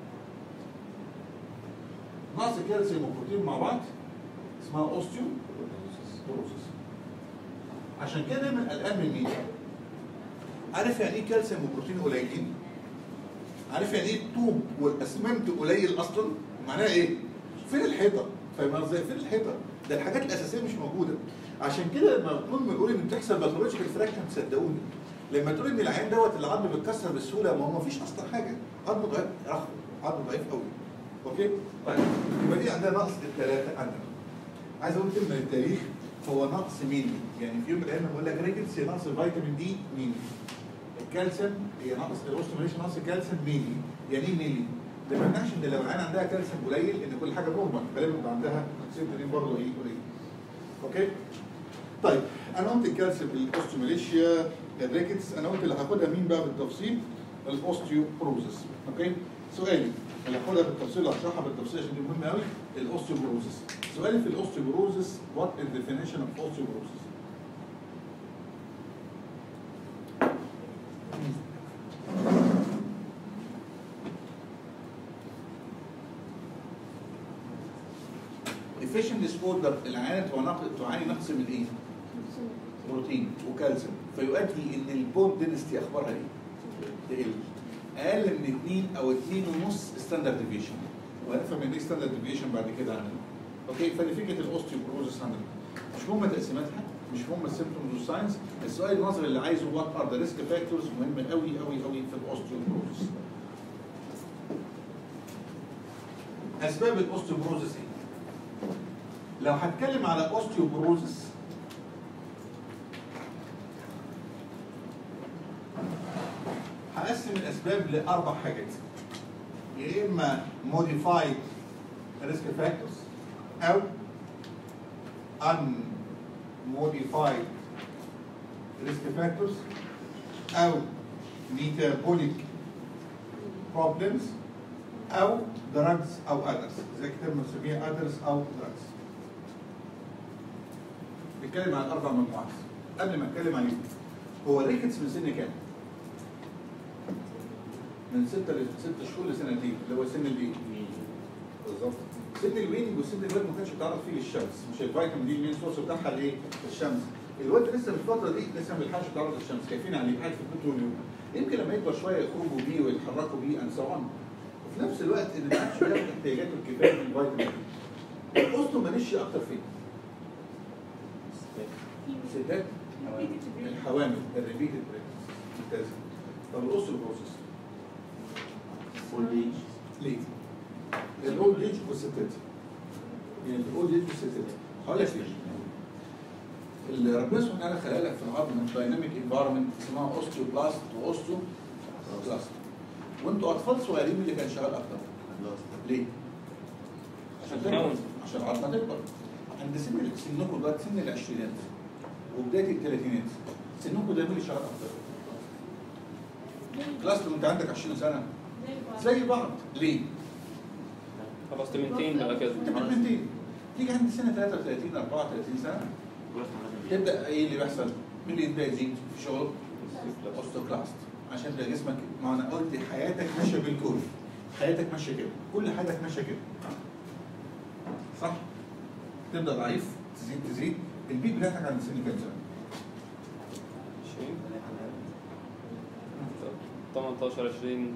ناقص الكالسيوم والبروتين مع بعض اسمها اوستيو بروسس عشان كده دايما قلقان من مين؟ عارف يعني ايه كالسيوم وبروتين قليلين؟ عارف يعني ايه الطوب والاسمنت قليل اصلا؟ معناها ايه؟ فين الحيطه؟ فاهم قصدي؟ فين الحيطه؟ ده الحاجات الاساسيه مش موجوده عشان كده لما طول ما نقول ان بتحصل باثولوجيكال فراكشن تصدقوني لما تقول ان العين دوت العظم بيتكسر بسهوله ما هو ما فيش اصلا حاجه عظمه ضعيف رخو عظمه ضعيف قوي اوكي؟ طيب يبقى دي عندنا نقص الثلاثه عندنا عايز اقول كلمه للتاريخ هو نقص ميلي يعني في يوم من الايام بقول لك ريكتس هي نقص الفيتامين دي ميلي الكالسيوم هي نقص الاوستوميليشن نقص الكالسيوم ميلي يعني ايه ميلي؟ ده ما يمنعش ان لو العين عندها كالسيوم قليل ان كل حاجه نورمال غالبا بيبقى عندها سيمتومين برضه ايه قليل اوكي؟ طيب انا قلت الكالسيوم الاوستوميليشيا الريكتس انا قلت اللي هاخدها مين بقى بالتفصيل؟ الاوستيوبروزس اوكي؟ سؤالي اللي هاخدها بالتفصيل وهشرحها بالتفصيل عشان دي مهمه قوي الاوستيوبروزس سؤالي في الاوستيوبروزس وات از ديفينيشن اوف اوستيوبروزس؟ deficient disorder العيانه تبقى ناقص- تعاني نقص من ايه؟ بروتين وكالسيوم فيؤدي ان البون دينستي اخبارها ايه؟ تقل اقل من 2 او 2 ونص ستاندرد ديفيشن وهنفهم يعني ايه ستاندرد ديفيشن بعد كده عندنا اوكي فدي فكره الاوستيوبروزس عندنا مش مهم تقسيماتها مش مهم السيمبتومز والساينس السؤال النظري اللي عايزه وات ار ذا ريسك فاكتورز مهم قوي قوي قوي في الاوستيوبروزس اسباب الاوستيوبروزس ايه؟ لو هتكلم على اوستيوبروزس هقسم الاسباب لاربع حاجات يا اما modified risk factors او unmodified risk factors او metabolic problems او drugs او others زي كتاب بنسميها others او drugs نتكلم عن اربع مجموعات قبل ما اتكلم عليهم هو الريكتس من سن كام؟ من ستة ل ست شهور لسنتين اللي هو سن الايه؟ بالظبط سن الويننج وسن الواد ما كانش بيتعرض فيه للشمس مش الفيتامين دي المين سورس بتاعها الايه؟ الشمس الواد لسه في الفتره دي لسه ما بيلحقش يتعرض للشمس خايفين عليه قاعد في البيت طول اليوم يمكن لما يكبر شويه يخرجوا بيه ويتحركوا بيه اند سو اون وفي نفس الوقت ان ما عادش بياخد احتياجاته الكفايه من الفيتامين دي الاوستو ماليش اكتر فين؟ ستات الحوامل الريبيتد ممتاز طب الاوستو بروسس ليه؟ الاولد ايج والستات يعني الاولد ايج والستات هقول لك ليه؟ اللي ربنا سبحانه وتعالى خلق لك في العظم دايناميك انفايرمنت اسمها اوستيوبلاست واوستو بلاست وانتوا اطفال صغيرين مين اللي كان شغال اكتر؟ ليه؟ عشان تكبر عشان العظمه تكبر عند سن سنكم دلوقتي سن العشرينات وبدايه الثلاثينات سنكم ده مين اللي شغال اكتر؟ كلاس لو انت عندك 20 سنه زي بعض ليه؟ خلاص تمنتين بقى كده تمنتين تيجي عند سنه 33 34 سنه تبدا ايه اللي بيحصل؟ مين اللي يبدا يزيد في شغل؟ اوستوكلاست عشان تبقى جسمك ما انا قلت حياتك ماشيه بالكل حياتك ماشيه كده كل حياتك ماشيه كده صح؟ تبدا ضعيف تزيد تزيد البيك بتاعتك عند سن كام سنه؟ 20 18 20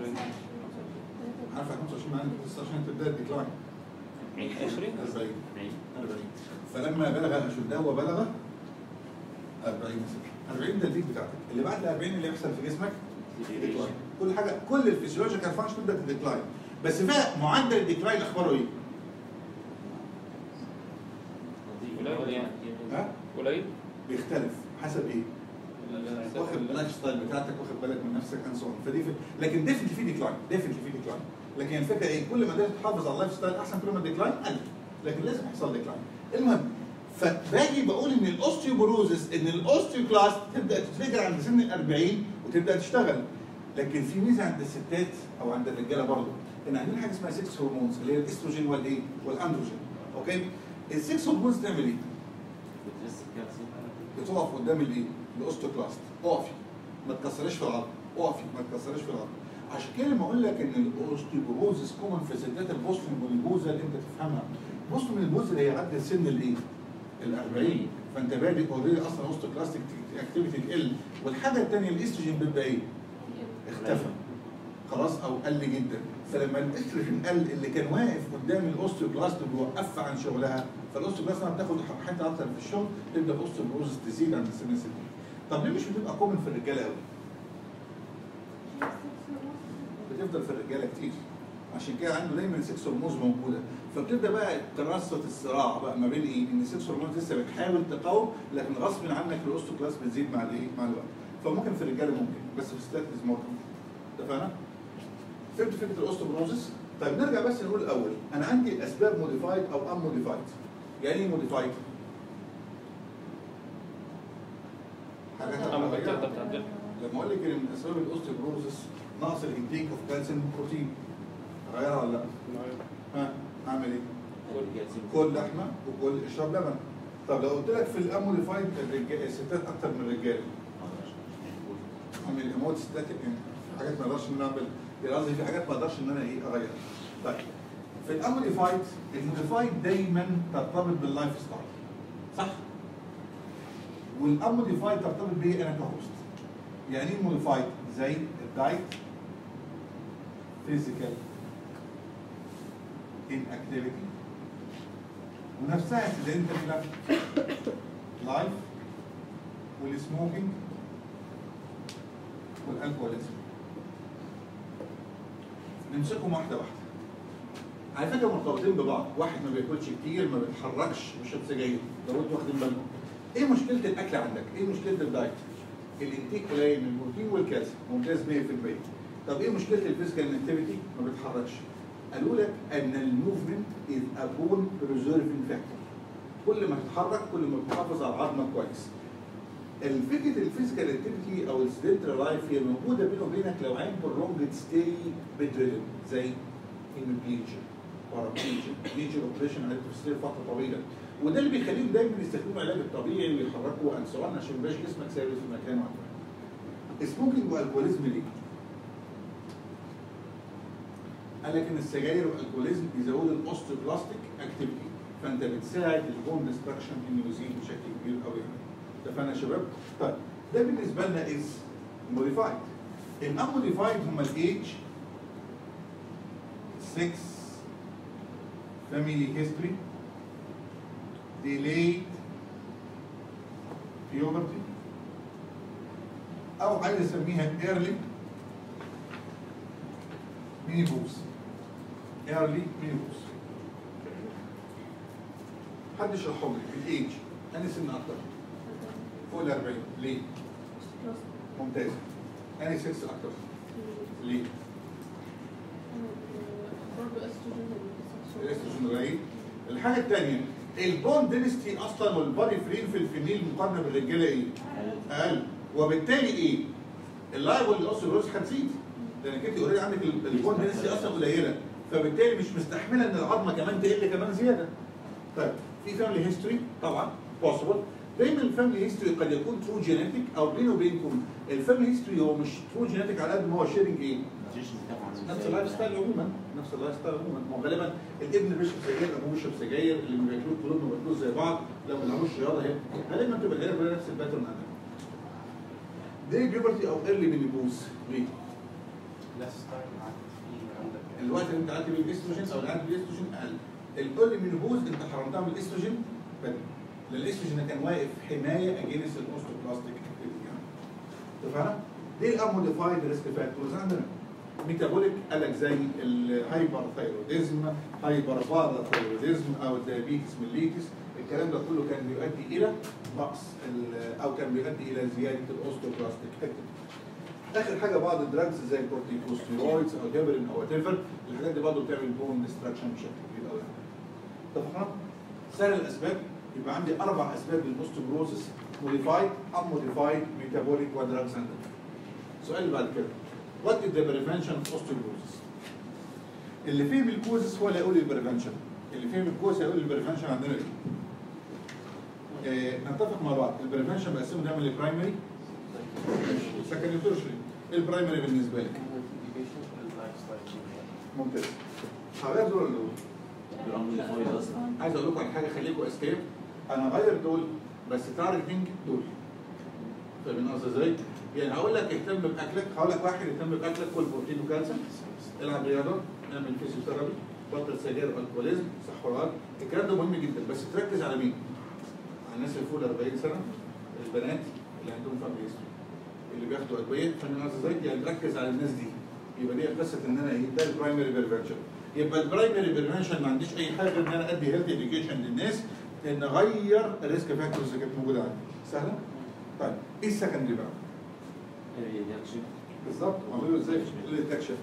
عارفه 25 عندك 26 تبدا الديكلاين 20 40 40 فلما بلغ اشده وبلغ 40 40 ده البيك بتاعتك اللي بعد ال 40 اللي يحصل في جسمك ديكلاين كل حاجه كل الفسيولوجيكال فانكشن تبدا تديكلاين بس بقى معدل الديكلاين اخباره ايه؟ قليل يعني ها؟ قليل بيختلف حسب ايه؟ واخد اللايف ستايل بتاعتك واخد بالك من نفسك اند سو فدي في لكن ديفنتلي في ديكلاين ديفنتلي في ديكلاين لكن الفكره ايه كل ما قدرت تحافظ على اللايف ستايل احسن كل ما الديكلاين قل لكن لازم يحصل ديكلاين المهم فباجي بقول ان الاوستيوبروزس ان الاوستيوكلاست تبدا تتفجر عند سن ال 40 وتبدا تشتغل لكن في ميزه عند الستات او عند الرجاله برضه ان عندنا حاجه اسمها 6 هرمونز اللي هي الاستروجين والايه والاندروجين اوكي السكس هرمونز تعمل ايه؟ بتدرس الكالسيوم بتقف قدام الايه؟ الاوستوكلاست اقفي ما تكسريش في العظم اقفي ما تكسريش في العظم عشان كده لما اقول لك ان الاوستيوبروزس كومن في ستات البوستون والبوزه اللي انت تفهمها البوستون والبوزه اللي هي عدت سن الايه؟ ال 40 فانت بادئ اوريدي اصلا اوستوكلاستيك اكتيفيتي تقل والحاجه الثانيه الاستروجين بيبقى ايه؟ اختفى خلاص او قل جدا فلما الاستروجين قل اللي كان واقف قدام الاوستيوبلاست بيوقفها عن شغلها فالاوستيوبلاست لما بتاخد حته اكتر في الشغل تبدا الاوستيوبروزس تزيد عند سن 60 طب ليه مش بتبقى كومن في الرجاله قوي؟ بتفضل في الرجاله كتير عشان كده عنده دايما سكس هرمونز موجوده فبتبدا بقى ترصد الصراع بقى ما بين ايه؟ ان السكس هرمونز لسه بتحاول تقاوم لكن غصب عنك الاوستوكلاست بتزيد مع الايه؟ مع الوقت فممكن في الرجاله ممكن بس في الستات از مور اتفقنا؟ فهمت فكره الاوستوبروزس؟ طيب نرجع بس نقول الاول انا عندي اسباب موديفايد او ان موديفايد يعني ايه موديفايد؟ حاجات اما هتغيرها. بتقدر تعدلها لما اقول لك ان من اسباب الاوستيوبروزس نقص الانتيك اوف كالسيوم بروتين اغيرها ولا لا؟ ها اعمل ايه؟ الكالسيوم كل لحمه وكل اشرب لبن طب لو قلت لك في الاموديفايد الرجال الستات اكتر من الرجال اعمل اموت ستات يعني حاجات ما اقدرش ان انا اعمل يعني قصدي في حاجات ما اقدرش ان انا ايه اغيرها طيب في الاموديفايد الموديفايد دايما ترتبط باللايف ستايل صح؟ والاموديفايد ترتبط بيه انا كهوست يعني ايه موديفايد؟ زي الدايت فيزيكال ان اكتيفيتي ونفسها اكسيدنتال لايف والسموكينج والالكوليزم نمسكهم واحده واحده على فكره مرتبطين ببعض واحد ما بياكلش كتير ما بيتحركش بيشرب سجاير لو انتوا واخدين بالكم ايه مشكله الاكل عندك ايه مشكله الدايت الانتيك قليل من البروتين والكالسيوم ممتاز 100% طب ايه مشكله الفيزيكال اكتيفيتي ما بيتحركش قالوا لك ان الموفمنت از ا بون بريزيرفنج فاكتور كل ما تتحرك كل ما بتحافظ على عظمك كويس الفكره الفيزيكال اكتيفيتي او السيدنتري لايف هي موجوده بيني وبينك لو عين بالرونج ستي بدريدن زي هيموبليجيا بارابليجيا ميجر اوبريشن على تفسير فتره طويله وده اللي بيخليهم دايما يستخدموا العلاج الطبيعي ويحركوا انسوان عشان ما يبقاش جسمك ثابت في مكانه سموكينج والكوليزم ليه؟ قال لك ان السجاير والالكوليزم بيزودوا الاوستيوبلاستيك اكتيفيتي فانت بتساعد البون ديستراكشن انه يزيد بشكل كبير قوي يعني اتفقنا يا شباب؟ طيب ده بالنسبه لنا از موديفايد الاموديفايد هم الايج 6 family history delayed puberty او عايز اسميها early menopause early menopause حد يشرحهم لي الايج انا سن اكتر فوق ال 40 ليه؟ ممتاز انا 6 اكتر ليه؟ برضه استروجين الاستروجين قليل الحاجه الثانيه البون دينستي اصلا والبادي فرين في الفيميل مقارنه بالرجاله ايه؟ اقل وبالتالي ايه؟ اللايبل الاوستيوبروز هتزيد لانك انت اوريدي عندك ال- البون دينستي اصلا قليله فبالتالي مش مستحمله ان العظمه كمان تقل كمان زياده. طيب في فاميلي هيستوري طبعا بوسيبل دايما الفاميلي هيستوري قد يكون ترو جينيتك او بيني وبينكم الفاميلي هيستوري هو مش ترو جينيتك على قد ما هو شيرنج ايه؟ نفس اللايف ستايل عموما نفس اللايف ستايل عموما ما هو غالبا الابن بيشرب سجاير ابوه بيشرب سجاير اللي ما بياكلوش كلهم ما بياكلوش زي بعض لو ما بيلعبوش رياضه هي غالبا بتبقى العيله كلها نفس الباترن عندنا. دي بيوبرتي او ايرلي مينيبوز ليه؟ الوقت اللي انت قعدت بيه الاستروجين او اللي قعدت بيه الاستروجين اقل. الايرلي مينيبوز انت حرمتها من الاستروجين بدري. لان الاستروجين كان واقف حمايه اجينست الاوستوبلاستيك يعني. اتفقنا؟ دي الاموديفايد ريسك فاكتورز عندنا. ميتابوليك قالك زي الهايبر ثايروديزم هايبر باراثايروديزم او الدايابيتس ميليتس الكلام ده كله كان بيؤدي الى نقص ال- او كان بيؤدي الى زياده الاوستوبلاستيك اكتيفيتي اخر حاجه بعض الدراجز زي الكورتيكوستيرويدز او جابرين او وات ايفر الحاجات دي برضه بتعمل بون ديستراكشن بشكل كبير قوي اتفقنا؟ سهل الاسباب يبقى عندي اربع اسباب للاوستوبروزس موديفايد ان موديفايد ميتابوليك ودراجز اند السؤال اللي بعد كده وات از ذا بريفنشن اوف اوستوبروزس اللي فهم الكوزس هو اللي يقول البريفنشن اللي فهم الكوز هيقول البريفنشن عندنا ايه آه، نتفق مع بعض البريفنشن بقسمه دايما لبرايمري وسكندري وترشري البرايمري بالنسبه لك ممتاز هغير دول ولا دول؟ عايز اقول لكم على حاجه خليكم اسكيب انا هغير دول بس تارجتنج دول فاهمين قصدي ازاي؟ يعني هقول لك اهتم باكلك هقول لك واحد اهتم باكلك كل بروتين وكالسيوم العب رياضه اعمل فيزيوثيرابي بطل سجاير والكوليزم صح ولا غلط الكلام ده مهم جدا بس تركز على مين؟ على الناس اللي فوق ال 40 سنه البنات اللي عندهم فابريس اللي بياخدوا ادويه فاهمين قصدي ازاي؟ يعني تركز على الناس دي يبقى دي قصه ان انا ايه ده البرايمري بريفنشن يبقى البرايمري بريفنشن ما عنديش اي حاجه غير ان انا ادي هيلث اديوكيشن للناس ان اغير الريسك فاكتورز اللي كانت موجوده عندي سهله؟ طيب ايه السكندري بقى؟ بالظبط واعمله ازاي؟ الديتكشن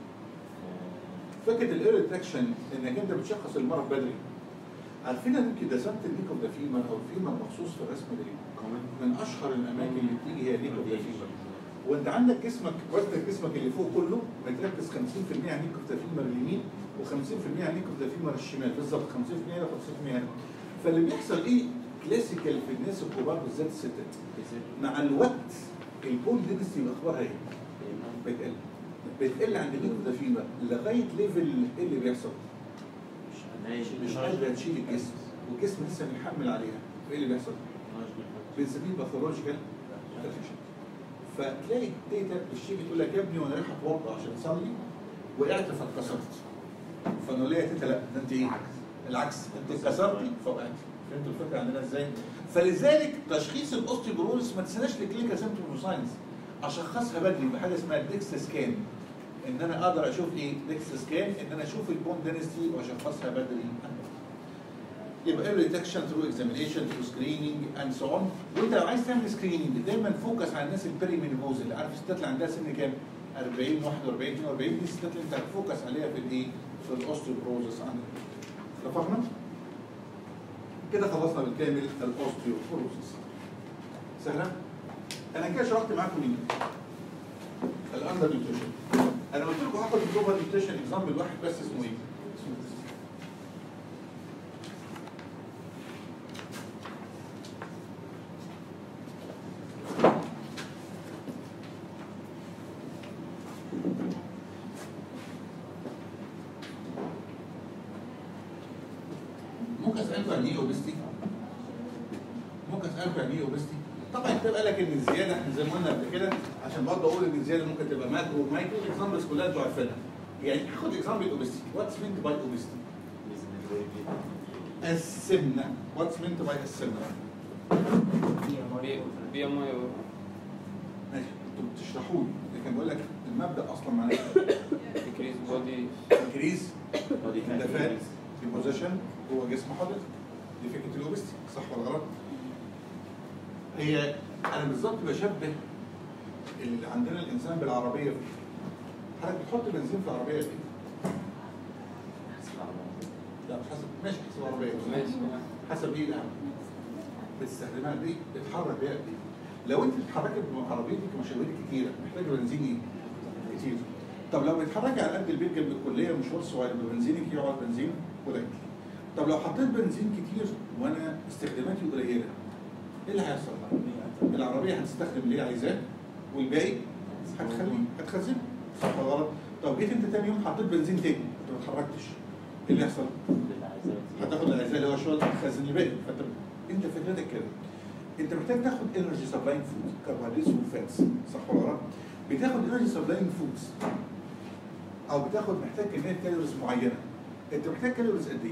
فكره الايرلي ديتكشن انك انت بتشخص المرض بدري عارفين ان يمكن رسمت الليك اوف ذا فيمر او الفيمر مخصوص في الرسمه دي من اشهر الاماكن اللي بتيجي هي ليك اوف ذا فيمر وانت عندك جسمك وزن جسمك اللي فوق كله متركز 50% على ليك اوف ذا فيمر اليمين و50% على ليك اوف ذا فيمر الشمال بالظبط 50% هنا و50% هنا فاللي بيحصل ايه كلاسيكال في الناس الكبار بالذات الستات مع الوقت البون دينستي اخبارها ايه؟ بتقل بتقل عند ليك اوف ذا فيمر لغايه ليفل ايه اللي بيحصل؟ مش قادره تشيل الجسم والجسم لسه بيحمل عليها ايه اللي بيحصل؟ بنسميه باثولوجيكال فتلاقي الداتا الشيء بتقول لك يا ابني وانا رايح اتوضا عشان اصلي وقعت فاتكسرت فانا ليه يا تيتا لا ده انت ايه؟ العكس انت اتكسرتي فوقعتي فهمتوا الفكره عندنا ازاي؟ فلذلك تشخيص الاوستيوبروز ما تستناش لكلينيكال سيمتوم ساينس اشخصها بدري بحاجه اسمها ديكس سكان ان انا اقدر اشوف ايه ديكس سكان ان انا اشوف البون دينستي واشخصها بدري يبقى early detection through examination through screening and so on وانت لو عايز تعمل screening دايما فوكس على الناس البيريمينوبوز اللي عارف الستات اللي عندها سن كام 40 41 42 دي الستات اللي انت هتفوكس عليها في الايه في الاوستيوبروزس عندك اتفقنا كده خلصنا بالكامل الاوستيوبروزس سهله انا كده شرحت معاكم مين الاندر نيوتريشن انا قلت لكم هاخد الجلوبال نيوتريشن اكزامبل واحد بس اسمه ايه ممكن اسالكم يعني ايه اوبستي؟ ممكن اسالكم يعني ايه اوبستي؟ طبعا الكتاب قال لك ان الزياده احنا زي ما قلنا قبل كده عشان برضه اقول ان الزياده ممكن تبقى ماكرو ومايكرو الاكزامبلز كلها انتوا عارفينها. يعني هاخد اكزامبل اوبستي، واتس مينت باي اوبستي؟ السمنه، واتس مينت باي السمنه؟ بي ام اي ماشي انتوا بتشرحوا لي لكن بقول لك المبدا اصلا معناه انكريز بودي انكريز الدفات في بوزيشن جوه جسم حضرتك دي فكره الاوبستي صح ولا غلط؟ هي انا بالظبط بشبه اللي عندنا الانسان بالعربيه حضرتك بتحط بنزين في العربيه ايه؟ لا مش حسب ماشي حسب العربيه ماشي حسب ايه الان؟ بتستخدمها قد ايه؟ بتتحرك بيها قد ايه؟ لو انت بتتحركي بعربيتك مشاوير كتيره محتاجه بنزين ايه؟ كتير طب لو بتتحركي على قد البيت جنب الكليه مشوار صغير بنزينك يقعد بنزين قليل طب لو حطيت بنزين كتير وانا استخداماتي قليله ايه اللي هيحصل؟ العربيه هتستخدم اللي هي عايزاه والباقي هتخليه هتخزنه صح ولا غلط؟ طب جيت انت تاني يوم حطيت بنزين تاني انت ما اتحركتش ايه اللي يحصل؟ هتاخد العزاء اللي هو شويه تخزن الباقي فانت انت فكرتك كده انت محتاج تاخد انرجي سبلاين فود كربوهيدرات وفاتس صح ولا غلط؟ بتاخد انرجي سبلاين فودز او بتاخد محتاج كميه كالوريز معينه انت محتاج كالوريز قد ايه؟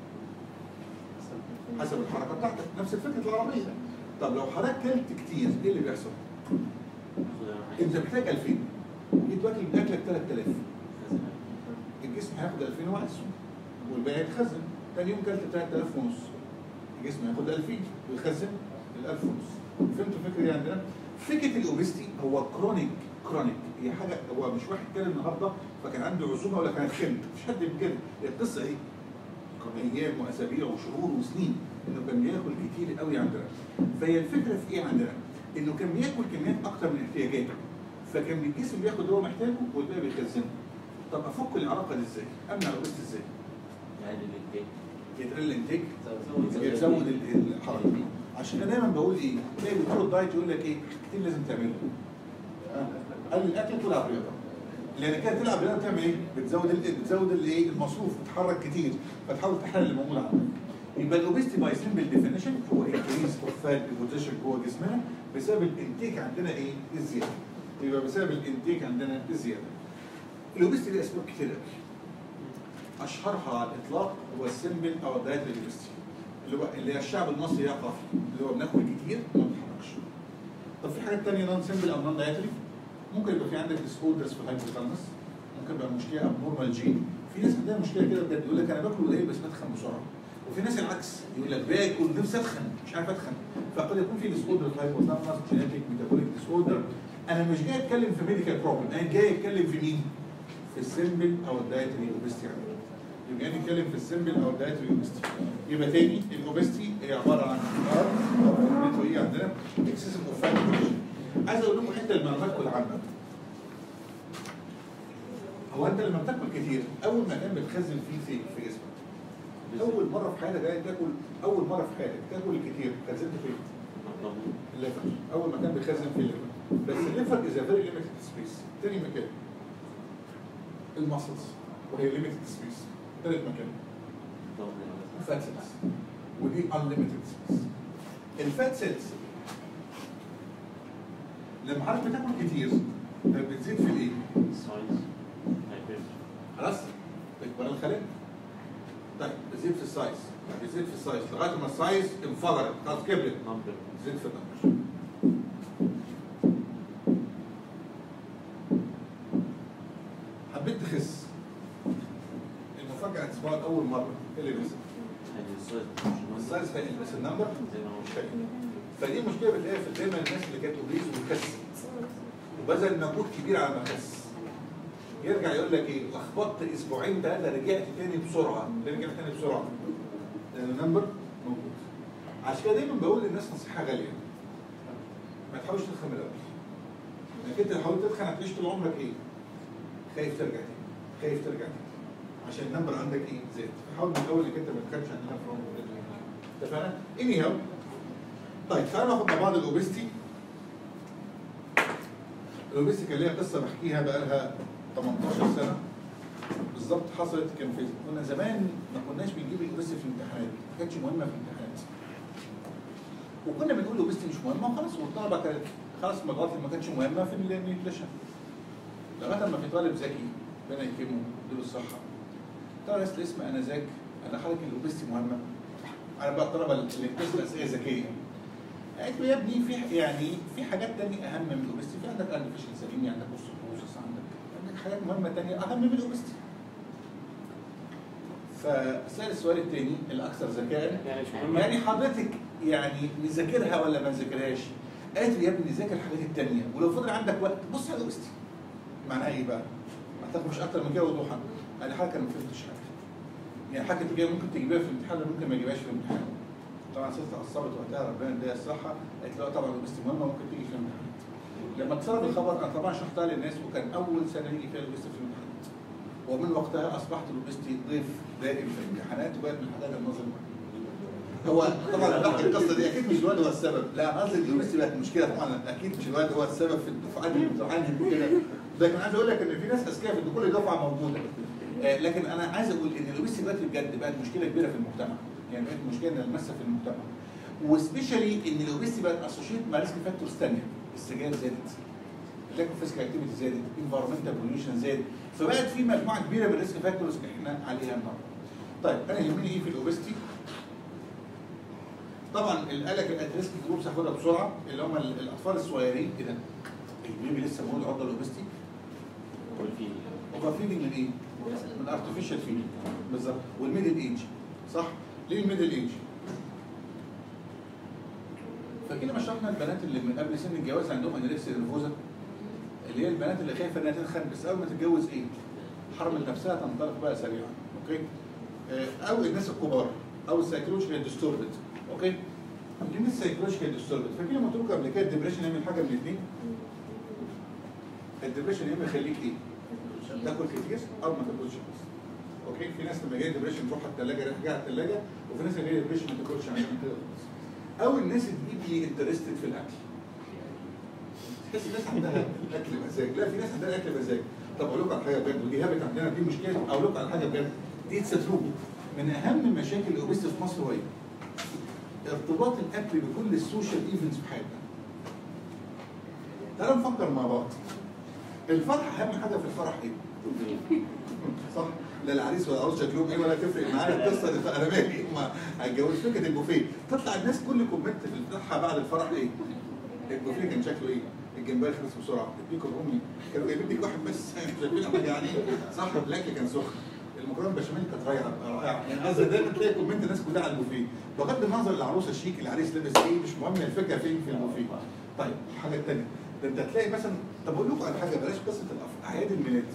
حسب الحركه بتاعتك نفس فكره العربيه طب لو حضرتك كلت كتير ايه اللي بيحصل؟ انت محتاج 2000 جيت واكل من اكلك 3000 الجسم هياخد 2000 وقسم والباقي هيتخزن تاني يوم كلت 3000 ونص الجسم ياخد 2000 ويخزن ال 1000 ونص فهمتوا الفكره دي عندنا؟ فكره الاوبستي هو كرونيك كرونيك هي حاجه هو مش واحد كان النهارده فكان عنده عزومه ولا كانت خلة مفيش حد من كده القصه ايه؟ كان ايام واسابيع وشهور وسنين انه كان بياكل كتير قوي عندنا فهي الفكره في ايه عندنا؟ انه كان بياكل كميات اكتر من احتياجاته فكان الجسم بياخد اللي هو محتاجه والباقي بيخزنه طب افك العلاقه دي ازاي؟ امنع الاوبست ازاي؟ يعني الانتاج يتقل الانتاج يزود ال- الحركه عشان كده دايما بقول ايه؟ تلاقي دكتور الدايت يقول لك ايه؟ كتير لازم تعمله ها؟ قلل الاكل تلعب رياضه لان كده تلعب رياضه بتعمل ايه؟ بتزود ال بتزود الايه؟ المصروف بتتحرك كتير فتحاول تحل اللي موجود عندك يبقى الاوبستي باي سمبل ديفينيشن هو انكريز اوف فات ديبوزيشن جوه جسمنا بسبب الانتيك عندنا ايه؟ الزياده يبقى بسبب الانتيك عندنا الزياده الاوبستي دي اسباب كتير قوي اشهرها على الاطلاق هو السمبل او الدايت الاوبستي اللي هو اللي هي الشعب المصري يقع فيه اللي هو بناكل كتير وما بنتحركش طب في حاجات تانية نون سمبل او نون دايتري ممكن يبقى في عندك ديس اوردرز في الهايبوثالامس ممكن يبقى مشكله ابنورمال جين في ناس عندها مشكله كده بجد يقول لك انا باكل قليل بس بتخن بسرعه وفي ناس العكس يقول لك باكل نفسي اتخن مش عارف اتخن فقد يكون في ديس اوردر في الهايبوثالامس جينيتيك ميتابوليك ديس اوردر انا مش جاي اتكلم في ميديكال بروبلم انا جاي اتكلم في مين؟ في السمبل او الدايتري اوبستي عندنا يبقى نتكلم في السمبل او الدايتري اوبستي يبقى تاني الاوبستي هي عباره عن مرض او فكرته ايه عندنا اكسسيف اوف فات عايز اقول لكم حته المعلومات العامه هو انت لما بتاكل كتير اول مكان بتخزن فيه في في جسمك اول مره في حياتك جاي تاكل اول مره في حياتك تاكل كتير خزنت فين؟ الليفر اول مكان بيخزن فيه الليفر بس الليفر از فيري ليميتد سبيس تاني مكان الماسلز وهي ليميتد سبيس ثالث مكان الفات سيلز ودي unlimited سبيس الفات سيلز لما حضرتك بتاكل كتير بتزيد في الايه؟ خلاص تكبر الخلايا طيب بتزيد في السايز بتزيد في السايز لغايه ما السايز انفجرت خلاص كبرت تزيد في النمبر حبيت تخس المفاجأة هتسمعها لأول مرة ايه اللي بيحصل؟ السايز هيقل بس النمبر مش هيقل فدي مشكلة بتلاقيها في دايما الناس اللي كانت اوبيز وخست وبذل مجهود كبير على ما خس يرجع يقول لك ايه لخبطت اسبوعين ثلاثة رجعت تاني بسرعة ليه رجعت تاني بسرعة؟ لأن النمبر موجود عشان كده دايما بقول للناس نصيحة غالية ما تحاولش تدخل من الأول انك انت لو حاولت تدخل هتعيش طول عمرك ايه؟ خايف ترجع تاني خايف ترجع تاني عشان النمبر عندك ايه؟ زاد فحاول من الاول انك انت ما تخافش عن النمبر اتفقنا؟ اني هاو طيب تعالوا ناخد مع بعض الاوبستي الاوبستي كان ليها قصه بحكيها بقى لها 18 سنه بالظبط حصلت كان في كنا زمان ما كناش بنجيب الاوبستي في الامتحانات ما كانتش مهمه في الامتحانات وكنا بنقول الاوبستي مش مهمه وخلاص والطلبه كانت خلاص المجالات اللي ما كانتش مهمه في النيوتريشن لغايه لما في طالب ذكي ربنا يكرمه يديله الصحه طلع ناس الاسم انا ذاك انا حضرتك الاوبستي مهمه انا بقى الطلبه اللي بتسال اسئله ذكيه قالت له يا ابني في يعني في حاجات تانية اهم من الاوبستي في عندك ارتفيشال سليمي عندك اوستوبروسس عندك عندك حاجات مهمه تانية اهم من الاوبستي فسأل السؤال التاني الاكثر ذكاء يعني مش مهم يعني حضرتك يعني نذاكرها ولا ما نذاكرهاش؟ قالت لي يا ابني ذاكر الحاجات التانية ولو فضل عندك وقت بص على الاوبستي معناها ايه بقى؟ اعتقد مش اكتر من كده وضوحا انا حاجه ما فهمتش حاجه يعني حاجه تجيبها ممكن تجيبها في الامتحان ممكن ما تجيبهاش في الامتحان طبعا ست عصبت وقتها ربنا يديها الصحه قالت له طبعا الاوبستي مهمه ممكن تيجي في الامتحان لما اتسرب الخبر انا طبعا شرحتها للناس وكان اول سنه يجي فيها الاوبستي في الامتحان ومن وقتها اصبحت الاوبستي ضيف دائم في الامتحانات وبقت من الحاجات النظر هو طبعا بحكي القصه دي اكيد مش الواد هو السبب لا قصدي الاوبستي بقت مشكله طبعا اكيد مش الواد هو السبب في الدفعات اللي بتعاني كده لكن عايز اقول لك ان في ناس اذكياء في كل دفعه موجوده آه، لكن انا عايز اقول ان الاوبستي دلوقتي بجد بقت مشكله كبيره في المجتمع يعني بقت مشكله نلمسها في المجتمع وسبيشالي ان الاوبستي بقت اسوشيت مع ريسك فاكتورز ثانيه السجاير زادت اللاك اوف فيزيكال اكتيفيتي زادت انفيرمنتال بوليوشن زاد فبقت في مجموعه كبيره من الريسك فاكتورز احنا عليها النهارده طيب انا يهمني ايه في الاوبستي طبعا الالك الاتريسك جروبس هاخدها بسرعه اللي هم ال- الاطفال الصغيرين ايه ده؟ البيبي لسه مولود عرضه للاوبستي اوفر فيدنج من ايه؟ من ارتفيشال فيدنج بالظبط والميدل ايج صح؟ ليه الميدل ايج؟ فاكرين لما شرحنا البنات اللي من قبل سن الجواز عندهم انوركسيا نرفوزا اللي هي البنات اللي خايفه انها تتخن بس اول ما تتجوز ايه؟ حرمت نفسها تنطلق بقى سريعا اوكي؟ آه، او الناس الكبار او السايكولوجيكال ديستوربد اوكي؟ مين السايكولوجيكال ديستوربد؟ فاكرين لما قلت لكم قبل كده الدبريشن يعمل حاجه من الاثنين؟ الدبريشن يا اما يخليك ايه؟ تاكل كتير او ما تاكلش خالص. اوكي في ناس لما جاي ديبريشن تروح على الثلاجه رايح جاي على الثلاجه وفي ناس لما جاي ديبريشن ما تاكلش عشان كده خالص. او الناس اللي انترستد في الاكل تحس الناس عندها الاكل مزاج لا في ناس عندها الاكل مزاج طب اقول لكم على حاجه بجد ودي هابت عندنا دي مشكله اقول لكم على حاجه بجد دي تسترو من اهم مشاكل الاوبيستي في مصر هو ايه؟ ارتباط الاكل بكل السوشيال ايفنتس في حياتنا تعالوا نفكر مع بعض الفرح اهم حاجه في الفرح ايه؟ صح لا العريس ولا العروس شكلهم ايه ولا تفرق معانا القصه دي انا مالي هم هيتجوزوا فكره البوفيه تطلع الناس كل كومنت في الفرحه بعد الفرح ايه؟ البوفيه كان شكله ايه؟ الجمبري خلص بسرعه البيكو الامي كانوا جايبين لك واحد بس مش شايفين حاجه يعني صح الاكل كان سخن المكرونه بشاميل كانت رائعه رائعه يعني قصدي دايما تلاقي كومنت الناس كلها على البوفيه بغض النظر العروسه شيك العريس لابس ايه مش مهم الفكره فين في البوفيه طيب الحاجه الثانيه ده انت هتلاقي مثلا طب اقول لكم على حاجه بلاش قصه الأف- اعياد الميلاد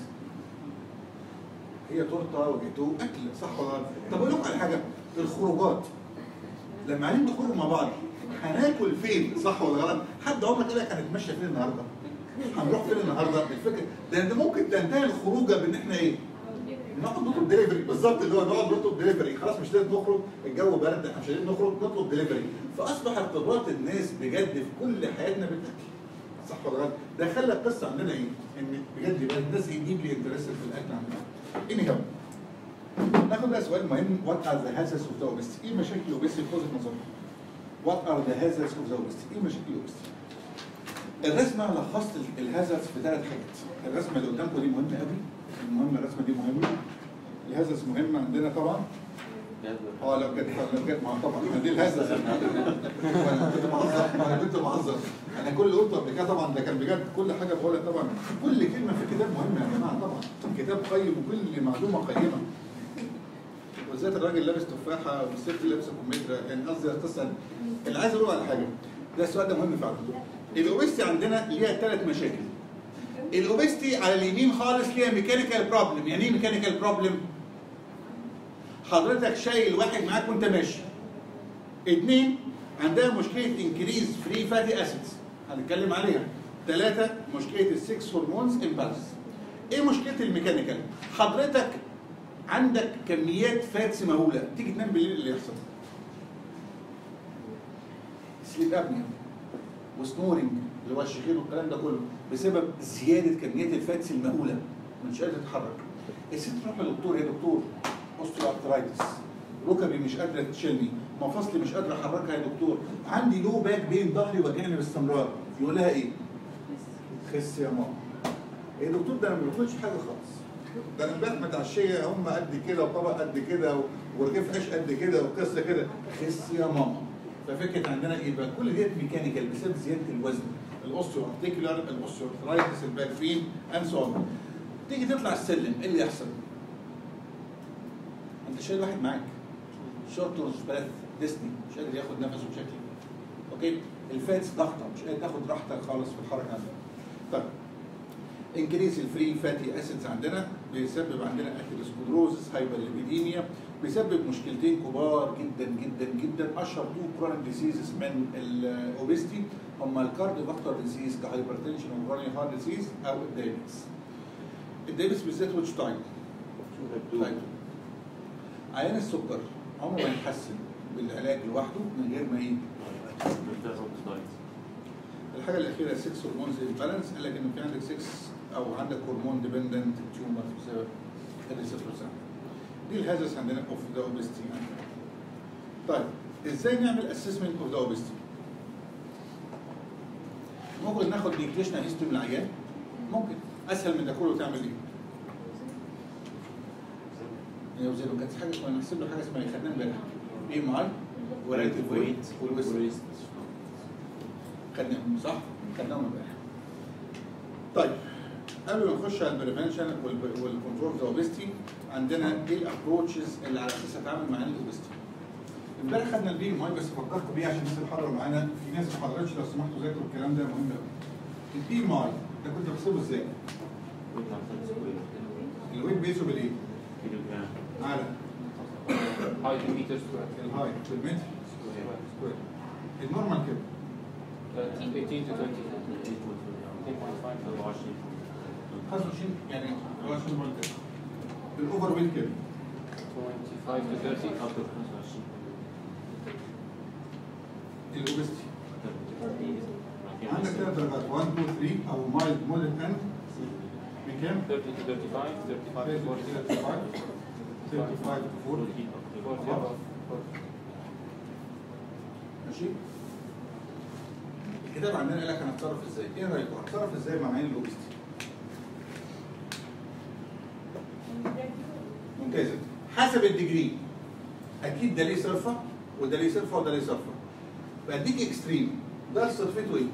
هي تورته وجاتوه اكل صح ولا غلط؟ طب اقول لكم على حاجه الخروجات لما عايزين نخرج مع بعض هناكل فين صح ولا غلط؟ حد عمرك قال لك هنتمشى فين النهارده؟ هنروح فين النهارده؟ الفكره ده ده ممكن تنتهي الخروجه بان احنا ايه؟ نقعد نطلب دليفري بالظبط اللي هو نقعد نطلب دليفري خلاص مش لازم نخرج الجو برد احنا مش لازم نخرج نطلب دليفري فاصبح ارتباط الناس بجد في كل حياتنا بالاكل صح ولا غلط؟ ده خلى القصه عندنا ايه؟ ان بجد يبقى الناس يجيب لي انترست في الاكل عندنا. اني كم ناخد بقى سؤال مهم وات ار ذا هازارds اوف ذا اوبستي؟ ايه مشاكل الاوبستي في وجهه نظرك؟ وات ار ذا هازارds اوف ذا اوبستي؟ ايه مشاكل الاوبستي؟ الرسمه لخصت الهازارds في ثلاث حاجات. الرسمه اللي قدامكم دي مهمه قوي المهم الرسمه دي مهمه الهازارds مهمه عندنا طبعا اه لو كانت لو كانت ما طبعا ما دي الهزه انا كنت بهزر انا كنت بهزر انا كل اللي قلته قبل كده طبعا ده كان بجد كل حاجه بقولها طبعا كل كلمه في الكتاب مهمه يا جماعه طبعا كتاب قيم وكل معلومه قيمه وبالذات الراجل لابس تفاحه والست لابسه كمثرى يعني قصدي القصه اللي عايز اقول على حاجه ده السؤال ده مهم فعلا الاوبستي عندنا ليها ثلاث مشاكل الاوبستي على اليمين خالص ليها ميكانيكال بروبلم يعني ايه ميكانيكال بروبلم حضرتك شايل واحد معاك وانت ماشي اثنين عندها مشكله انكريز فري فاتي اسيدز هنتكلم عليها ثلاثه مشكله السكس هرمونز امبالانس ايه مشكله الميكانيكال حضرتك عندك كميات فاتس مهوله تيجي تنام بالليل اللي يحصل سليب ابنيا وسنورنج اللي هو الشخير والكلام ده كله بسبب زياده كميات الفاتس المهوله مش قادر تتحرك الست تروح لدكتور يا دكتور اوستيوارترايتس ركبي مش قادره تشيلني مفاصلي مش قادره احركها يا دكتور عندي لو باك بين ظهري وجعني باستمرار يقول لها ايه؟ خس يا ماما يا دكتور ده انا ما باكلش حاجه خالص ده انا امبارح متعشيه هم قد كده وطبق قد كده و- ورغيف عيش قد كده وقصه كده خس يا ماما ففكره عندنا ايه بقى كل ديت ميكانيكال بسبب زياده الوزن الاوستيو ارتيكولار الاوستيوارترايتس الباك بين اند سو تيجي تطلع السلم ايه اللي يحصل؟ انت شايل واحد معاك شورت بريث ديسني مش قادر ياخد نفسه بشكل اوكي الفاتس ضغطه مش قادر تاخد راحتك خالص في الحركه عندك طيب انكريز الفري فاتي اسيدز عندنا بيسبب عندنا اثيروسكلروزس هايبرليبيديميا بيسبب مشكلتين كبار جدا جدا جدا اشهر تو كرونيك ديزيزز من الاوبستي هما الكارديوفاسكولار ديزيز كهايبرتنشن وكرونيك هارت ديزيز او الدايبيتس الدايبيتس بالذات ويتش تايب طيب عيان السكر عمره ما يتحسن بالعلاج لوحده من غير ما ايه الحاجه الاخيره 6 هرمونز امبالانس قال لك ان في عندك 6 او عندك هرمون ديبندنت تيومر بسبب الريسبتورز دي الهازس عندنا اوف ذا اوبستي طيب ازاي نعمل اسسمنت اوف ذا اوبستي ممكن ناخد نيوتريشنال هيستوري من العيان ممكن اسهل من ده كله تعمل ايه؟ يعني زي ما كانت حاجه اسمها نحسب له حاجه اسمها إيه؟ خدناها امبارح بي ام اي ورايه الويت والويست خدناهم صح؟ خدناهم امبارح. طيب قبل ما نخش على البريفنشن والكنترول اوف اوبستي عندنا ايه الابروتشز اللي على اساسها اتعامل مع الاوبستي؟ امبارح خدنا البي ام اي بس فكرت بيه عشان الناس اللي حاضره معانا في ناس ما حضرتش لو سمحتوا ذاكروا الكلام ده مهم قوي البي ام اي ده كنت بحسبه ازاي؟ الويت بيسو بالايه؟ على هاي متر سكوير الهايت بالمتر سكوير النورمال كده 18 to 20 25 يعني هو 20 مول كده الاوفر ويت كده 25 to 30 الاوبستي عندك ثلاث درجات 1 2 3 او مايلد مودريت اند بكام؟ 30 to 35 35 to 40 35 35 to 40 40 above ماشي الكتاب عندنا قال لك هنتصرف ازاي؟ ايه رايكم؟ هنتصرف ازاي مع عين الاوبستي؟ ممتازه حسب الديجري اكيد ده ليه صرفه وده ليه صرفه وده ليه صرفه فاديك اكستريم ده صرفته ايه؟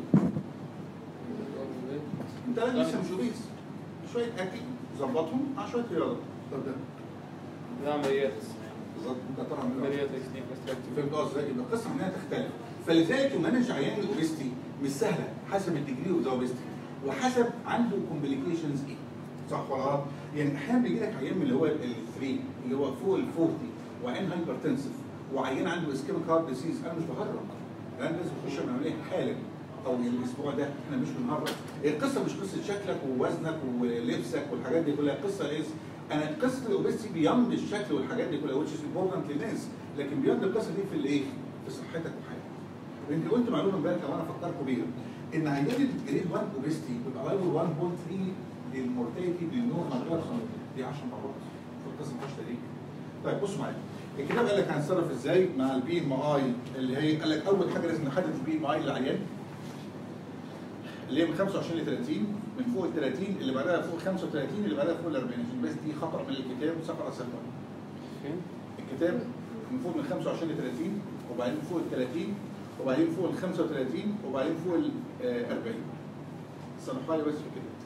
انت لسه مش اوبيس شويه اكل ظبطهم مع شويه رياضه طب ده ده عمليات بالظبط انت طبعا من الأول. عمليات اكستنيك استراكتيف فهمت قصدي ازاي؟ يبقى القصه هنا تختلف فلذلك تمانج عيان الاوبستي مش سهله حسب الديجري اوف ذا اوبستي وحسب عنده كومبليكيشنز ايه صح ولا غلط؟ يعني احيانا بيجي لك عيان من اللي هو ال 3 اللي هو فوق ال 40 وعيان هايبرتنسف وعيان عنده اسكيميك هارت ديسيز انا مش بهرب انا لازم اخش العمليه حالا او الاسبوع ده احنا مش بنهرب القصه مش قصه شكلك ووزنك ولبسك والحاجات دي كلها القصه ايه انا قصه الاوبستي بيمض الشكل والحاجات دي كلها which is important للناس لكن بيمض القصه دي في الايه؟ في صحتك وحياتك. وانت قلت معلومه امبارح لو انا فكركم بيها ان عيان الجريد 1 اوبستي بيبقى لايبل 1.3 للمورتاليتي للنورمال بيرسون دي 10 مرات في القصه ما فيهاش تاريخ. طيب بصوا معايا الكتاب قال لك هنتصرف ازاي مع البي ام اي اللي هي قال لك اول حاجه لازم نحدد البي ام اي للعيان اللي هي من 25 ل 30 من فوق ال 30 اللي بعدها فوق 35 اللي بعدها فوق ال 40 عشان بس دي خطا من الكتاب سقط سلبا الكتاب المفروض من 25 ل 30 وبعدين فوق ال 30 وبعدين فوق ال 35 وبعدين فوق ال 40 صلحها لي بس في كده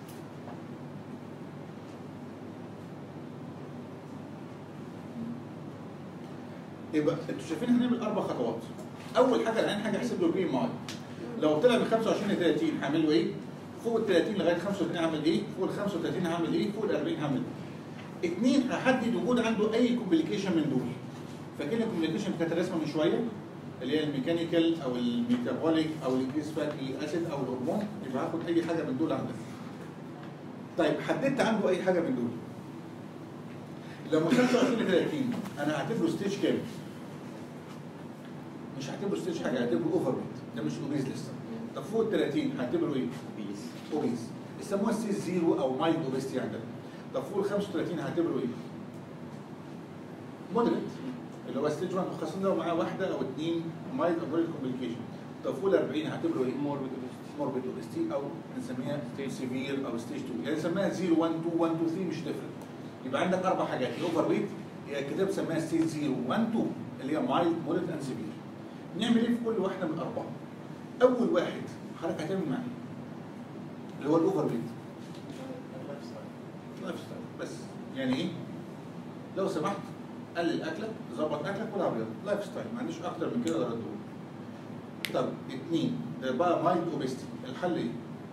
يبقى انتوا شايفين هنعمل اربع خطوات اول حاجه العين حاجه احسب له البي ام اي لو طلع من 25 ل 30 هعمل له ايه؟ فوق ال 30 لغايه 35 هعمل ايه؟ فوق ال 35 هعمل ايه؟ فوق ال 40 هعمل ايه؟ اثنين هحدد وجود عنده اي كومبليكيشن من دول. فاكرين الكومبليكيشن كانت رسمه من شويه اللي هي الميكانيكال او الميتابوليك او الانكريس فاتي اسيد او الهرمون يبقى هاخد اي حاجه من دول عندك. طيب حددت عنده اي حاجه من دول. لو من 25 ل 30 انا هعتبره ستيج كام؟ مش هعتبره ستيج حاجه هعتبره اوفر ويت ده مش اوبيز لسه. طب فوق ال 30 هعتبره ايه؟ بيس اوبيز يسموها ستيج زيرو او مايلد اوبيستي عندنا. طب فوق ال 35 هعتبره ايه؟ مودريت اللي هو ستيج 1 وخاصه لو معاه واحده او اثنين مايلد او مودريت كومبليكيشن. طب فوق ال 40 هعتبره ايه؟ موربيد موربيد اوبستي او بنسميها سيفير او ستيج 2 يعني نسميها 0 1 2 1 2 3 مش تفرق يبقى عندك اربع حاجات الاوفر ويت هي الكتاب سماها ستيج 0 1 2 اللي هي مايلد مودريت اند سيفير نعمل ايه في كل واحده من الاربعه اول واحد حضرتك هتعمل معاه إيه؟ اللي هو الاوفر ويت لايف ستايل بس يعني ايه لو سمحت قلل اكلك ظبط اكلك والعب رياضه لايف ستايل ما عنديش اكتر من كده اقدر ادوه طب اثنين ده بقى مايلد اوبستي الحل ايه؟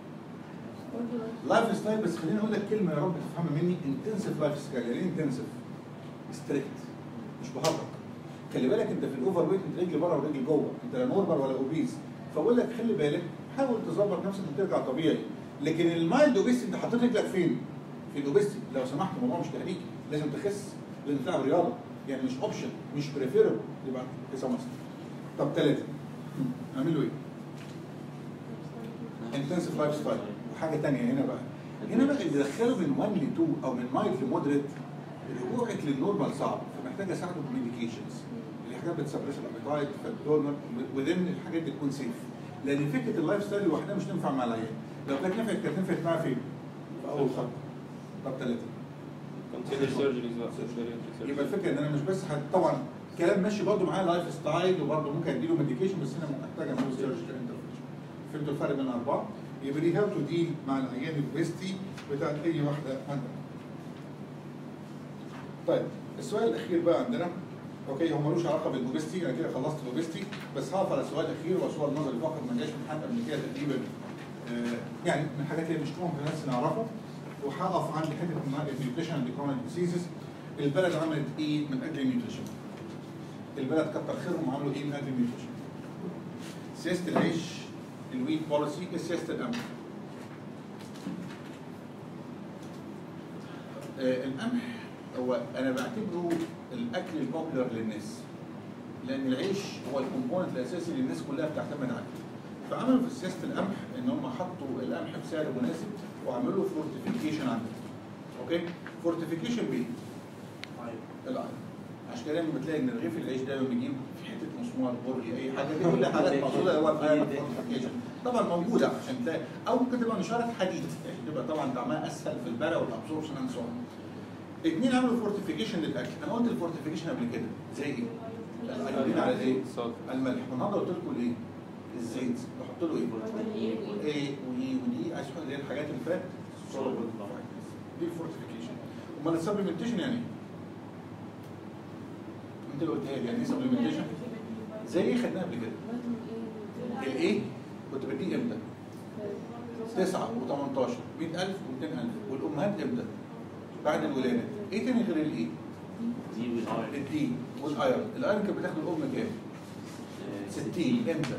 لايف ستايل بس خليني اقول لك كلمه يا رب تفهمها مني انتنسيف لايف ستايل يعني ايه انتنسيف؟ ستريكت مش بهرج خلي بالك انت في الاوفر ويت انت رجل بره ورجل جوه انت لا نورمال ولا اوبيز فبقول لك خلي بالك حاول تظبط نفسك وترجع طبيعي لكن المايلد اوبيستي انت حطيت رجلك فين؟ في الاوبيستي لو سمحت الموضوع مش تهريجي لازم تخس لازم تلعب رياضه يعني مش اوبشن مش بريفيربل يبقى كده مصر طب ثلاثه اعملوا ايه؟ انتنسيف لايف ستايل وحاجه ثانيه هنا بقى هنا بقى اللي دخله من 1 ل 2 او من مايلد لمودريت رجوعك للنورمال صعب فمحتاج اساعده بميديكيشنز اللي حاجات بتسبرس الابيتايت فالدونر وذن الحاجات دي تكون سيف لان فكره اللايف ستايل لوحدها مش تنفع مع العيان لو كانت نفعت كانت نفعت معاها فين؟ في اول خط طب ثلاثه consider surgery as well surgery يبقى الفكره ان انا مش بس هت- طبعا كلام ماشي برضه معاه لايف ستايل وبرضه ممكن اديله ميديكيشن بس انا محتاج اعمل سيرجيكال انترفيشن فهمتوا الفرق بين الاربعه؟ يبقى دي هاو تو ديل مع العيان البيستي بتاعت اي واحده عندنا. طيب السؤال الاخير بقى عندنا اوكي هو ملوش علاقه بالاوبستي انا كده خلصت الاوبستي بس هقف على سؤال اخير وهو سؤال نظري فقط ما جاش من حد قبل كده تقريبا آه، يعني من الحاجات اللي مش مهم الناس نعرفها وهقف عند حته النيوتريشن اند كرونيك ديسيزز البلد عملت ايه من اجل النيوتريشن؟ البلد كتر خيرهم عملوا ايه من اجل النيوتريشن؟ سياسه العيش الويت بوليسي سياسه الامن آه، القمح هو انا بعتبره الاكل البوبلر للناس لان العيش هو الكومبوننت الاساسي اللي الناس كلها بتعتمد عليه فعملوا في سياسه القمح ان هم حطوا القمح بسعر مناسب وعملوا فورتيفيكيشن عنده اوكي فورتيفيكيشن بايه؟ الايرون عشان كده لما بتلاقي ان رغيف العيش دايما بيجيب في حته مسمار برجي اي حاجه دي كل حاجات مقصوده هو الايرون فورتيفيكيشن طبعا موجوده عشان تلاقي او ممكن تبقى نشاره حديد يعني تبقى طبعا طعمها اسهل في البلع والابسوربشن اند سو الاثنين عملوا فورتيفيكيشن للاكل انا قلت الفورتيفيكيشن قبل كده زي ايه؟ الايودين على ايه؟ صوت الملح النهارده قلت لكم الايه؟ الزيت بحط له ايه؟ ايه وايه ودي عايز تحط اللي هي الحاجات اللي فات دي الفورتيفيكيشن امال السبلمنتيشن يعني ايه؟ انت اللي قلتها لي يعني ايه سبلمنتيشن؟ زي ايه خدناها قبل كده؟ الايه؟ كنت بديه امتى؟ 9 و18 100000 و200000 والامهات امتى؟ بعد الولاده ايه تاني غير الايه؟ دي والايرون الدي والايرون الايرون كانت بتاخد الام كام؟ 60 امتى؟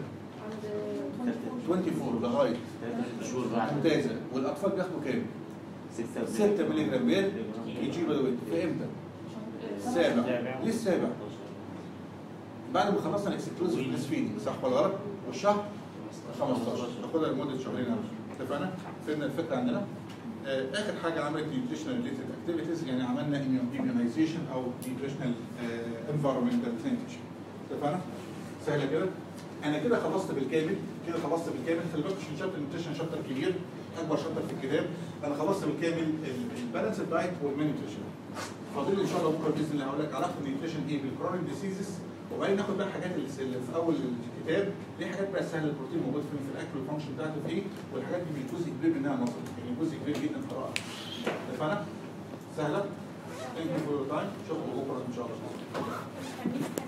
24 لغايه شهور بعد ممتازه والاطفال بياخدوا كام؟ 6 مللي جرام بير يجي بالويت في امتى؟ السابع ليه السابع؟ بعد ما خلصنا الاكسكلوزيف بريس فيدنج صح ولا غلط؟ والشهر 15 ناخدها لمده شهرين اتفقنا؟ فهمنا الفكره عندنا؟ آه، اخر حاجه عملت نيوتريشنال ريليتد اكتيفيتيز يعني عملنا immunization او نيوتريشنال انفيرمنتال سانيتيشن اتفقنا؟ سهله كده؟ انا كده خلصت بالكامل كده خلصت بالكامل خلي بالكم عشان شابتر النيوتريشن شابتر كبير اكبر شابتر في الكتاب انا خلصت بالكامل البالانس دايت والمانيوتريشن فاضل لي ان شاء الله بكره باذن الله هقول لك علاقه النيوتريشن ايه بالكرونيك ديسيزز وبعدين ناخد بقى الحاجات اللي اللي في اول الكتاب دي حاجات بقى سهله البروتين موجود فين في الاكل والفانكشن بتاعته في ايه والحاجات دي جزء كبير منها نظري يعني جزء كبير جدا قراءه اتفقنا؟ سهله؟ Thank you for your time. اشوفكم بكره ان شاء الله.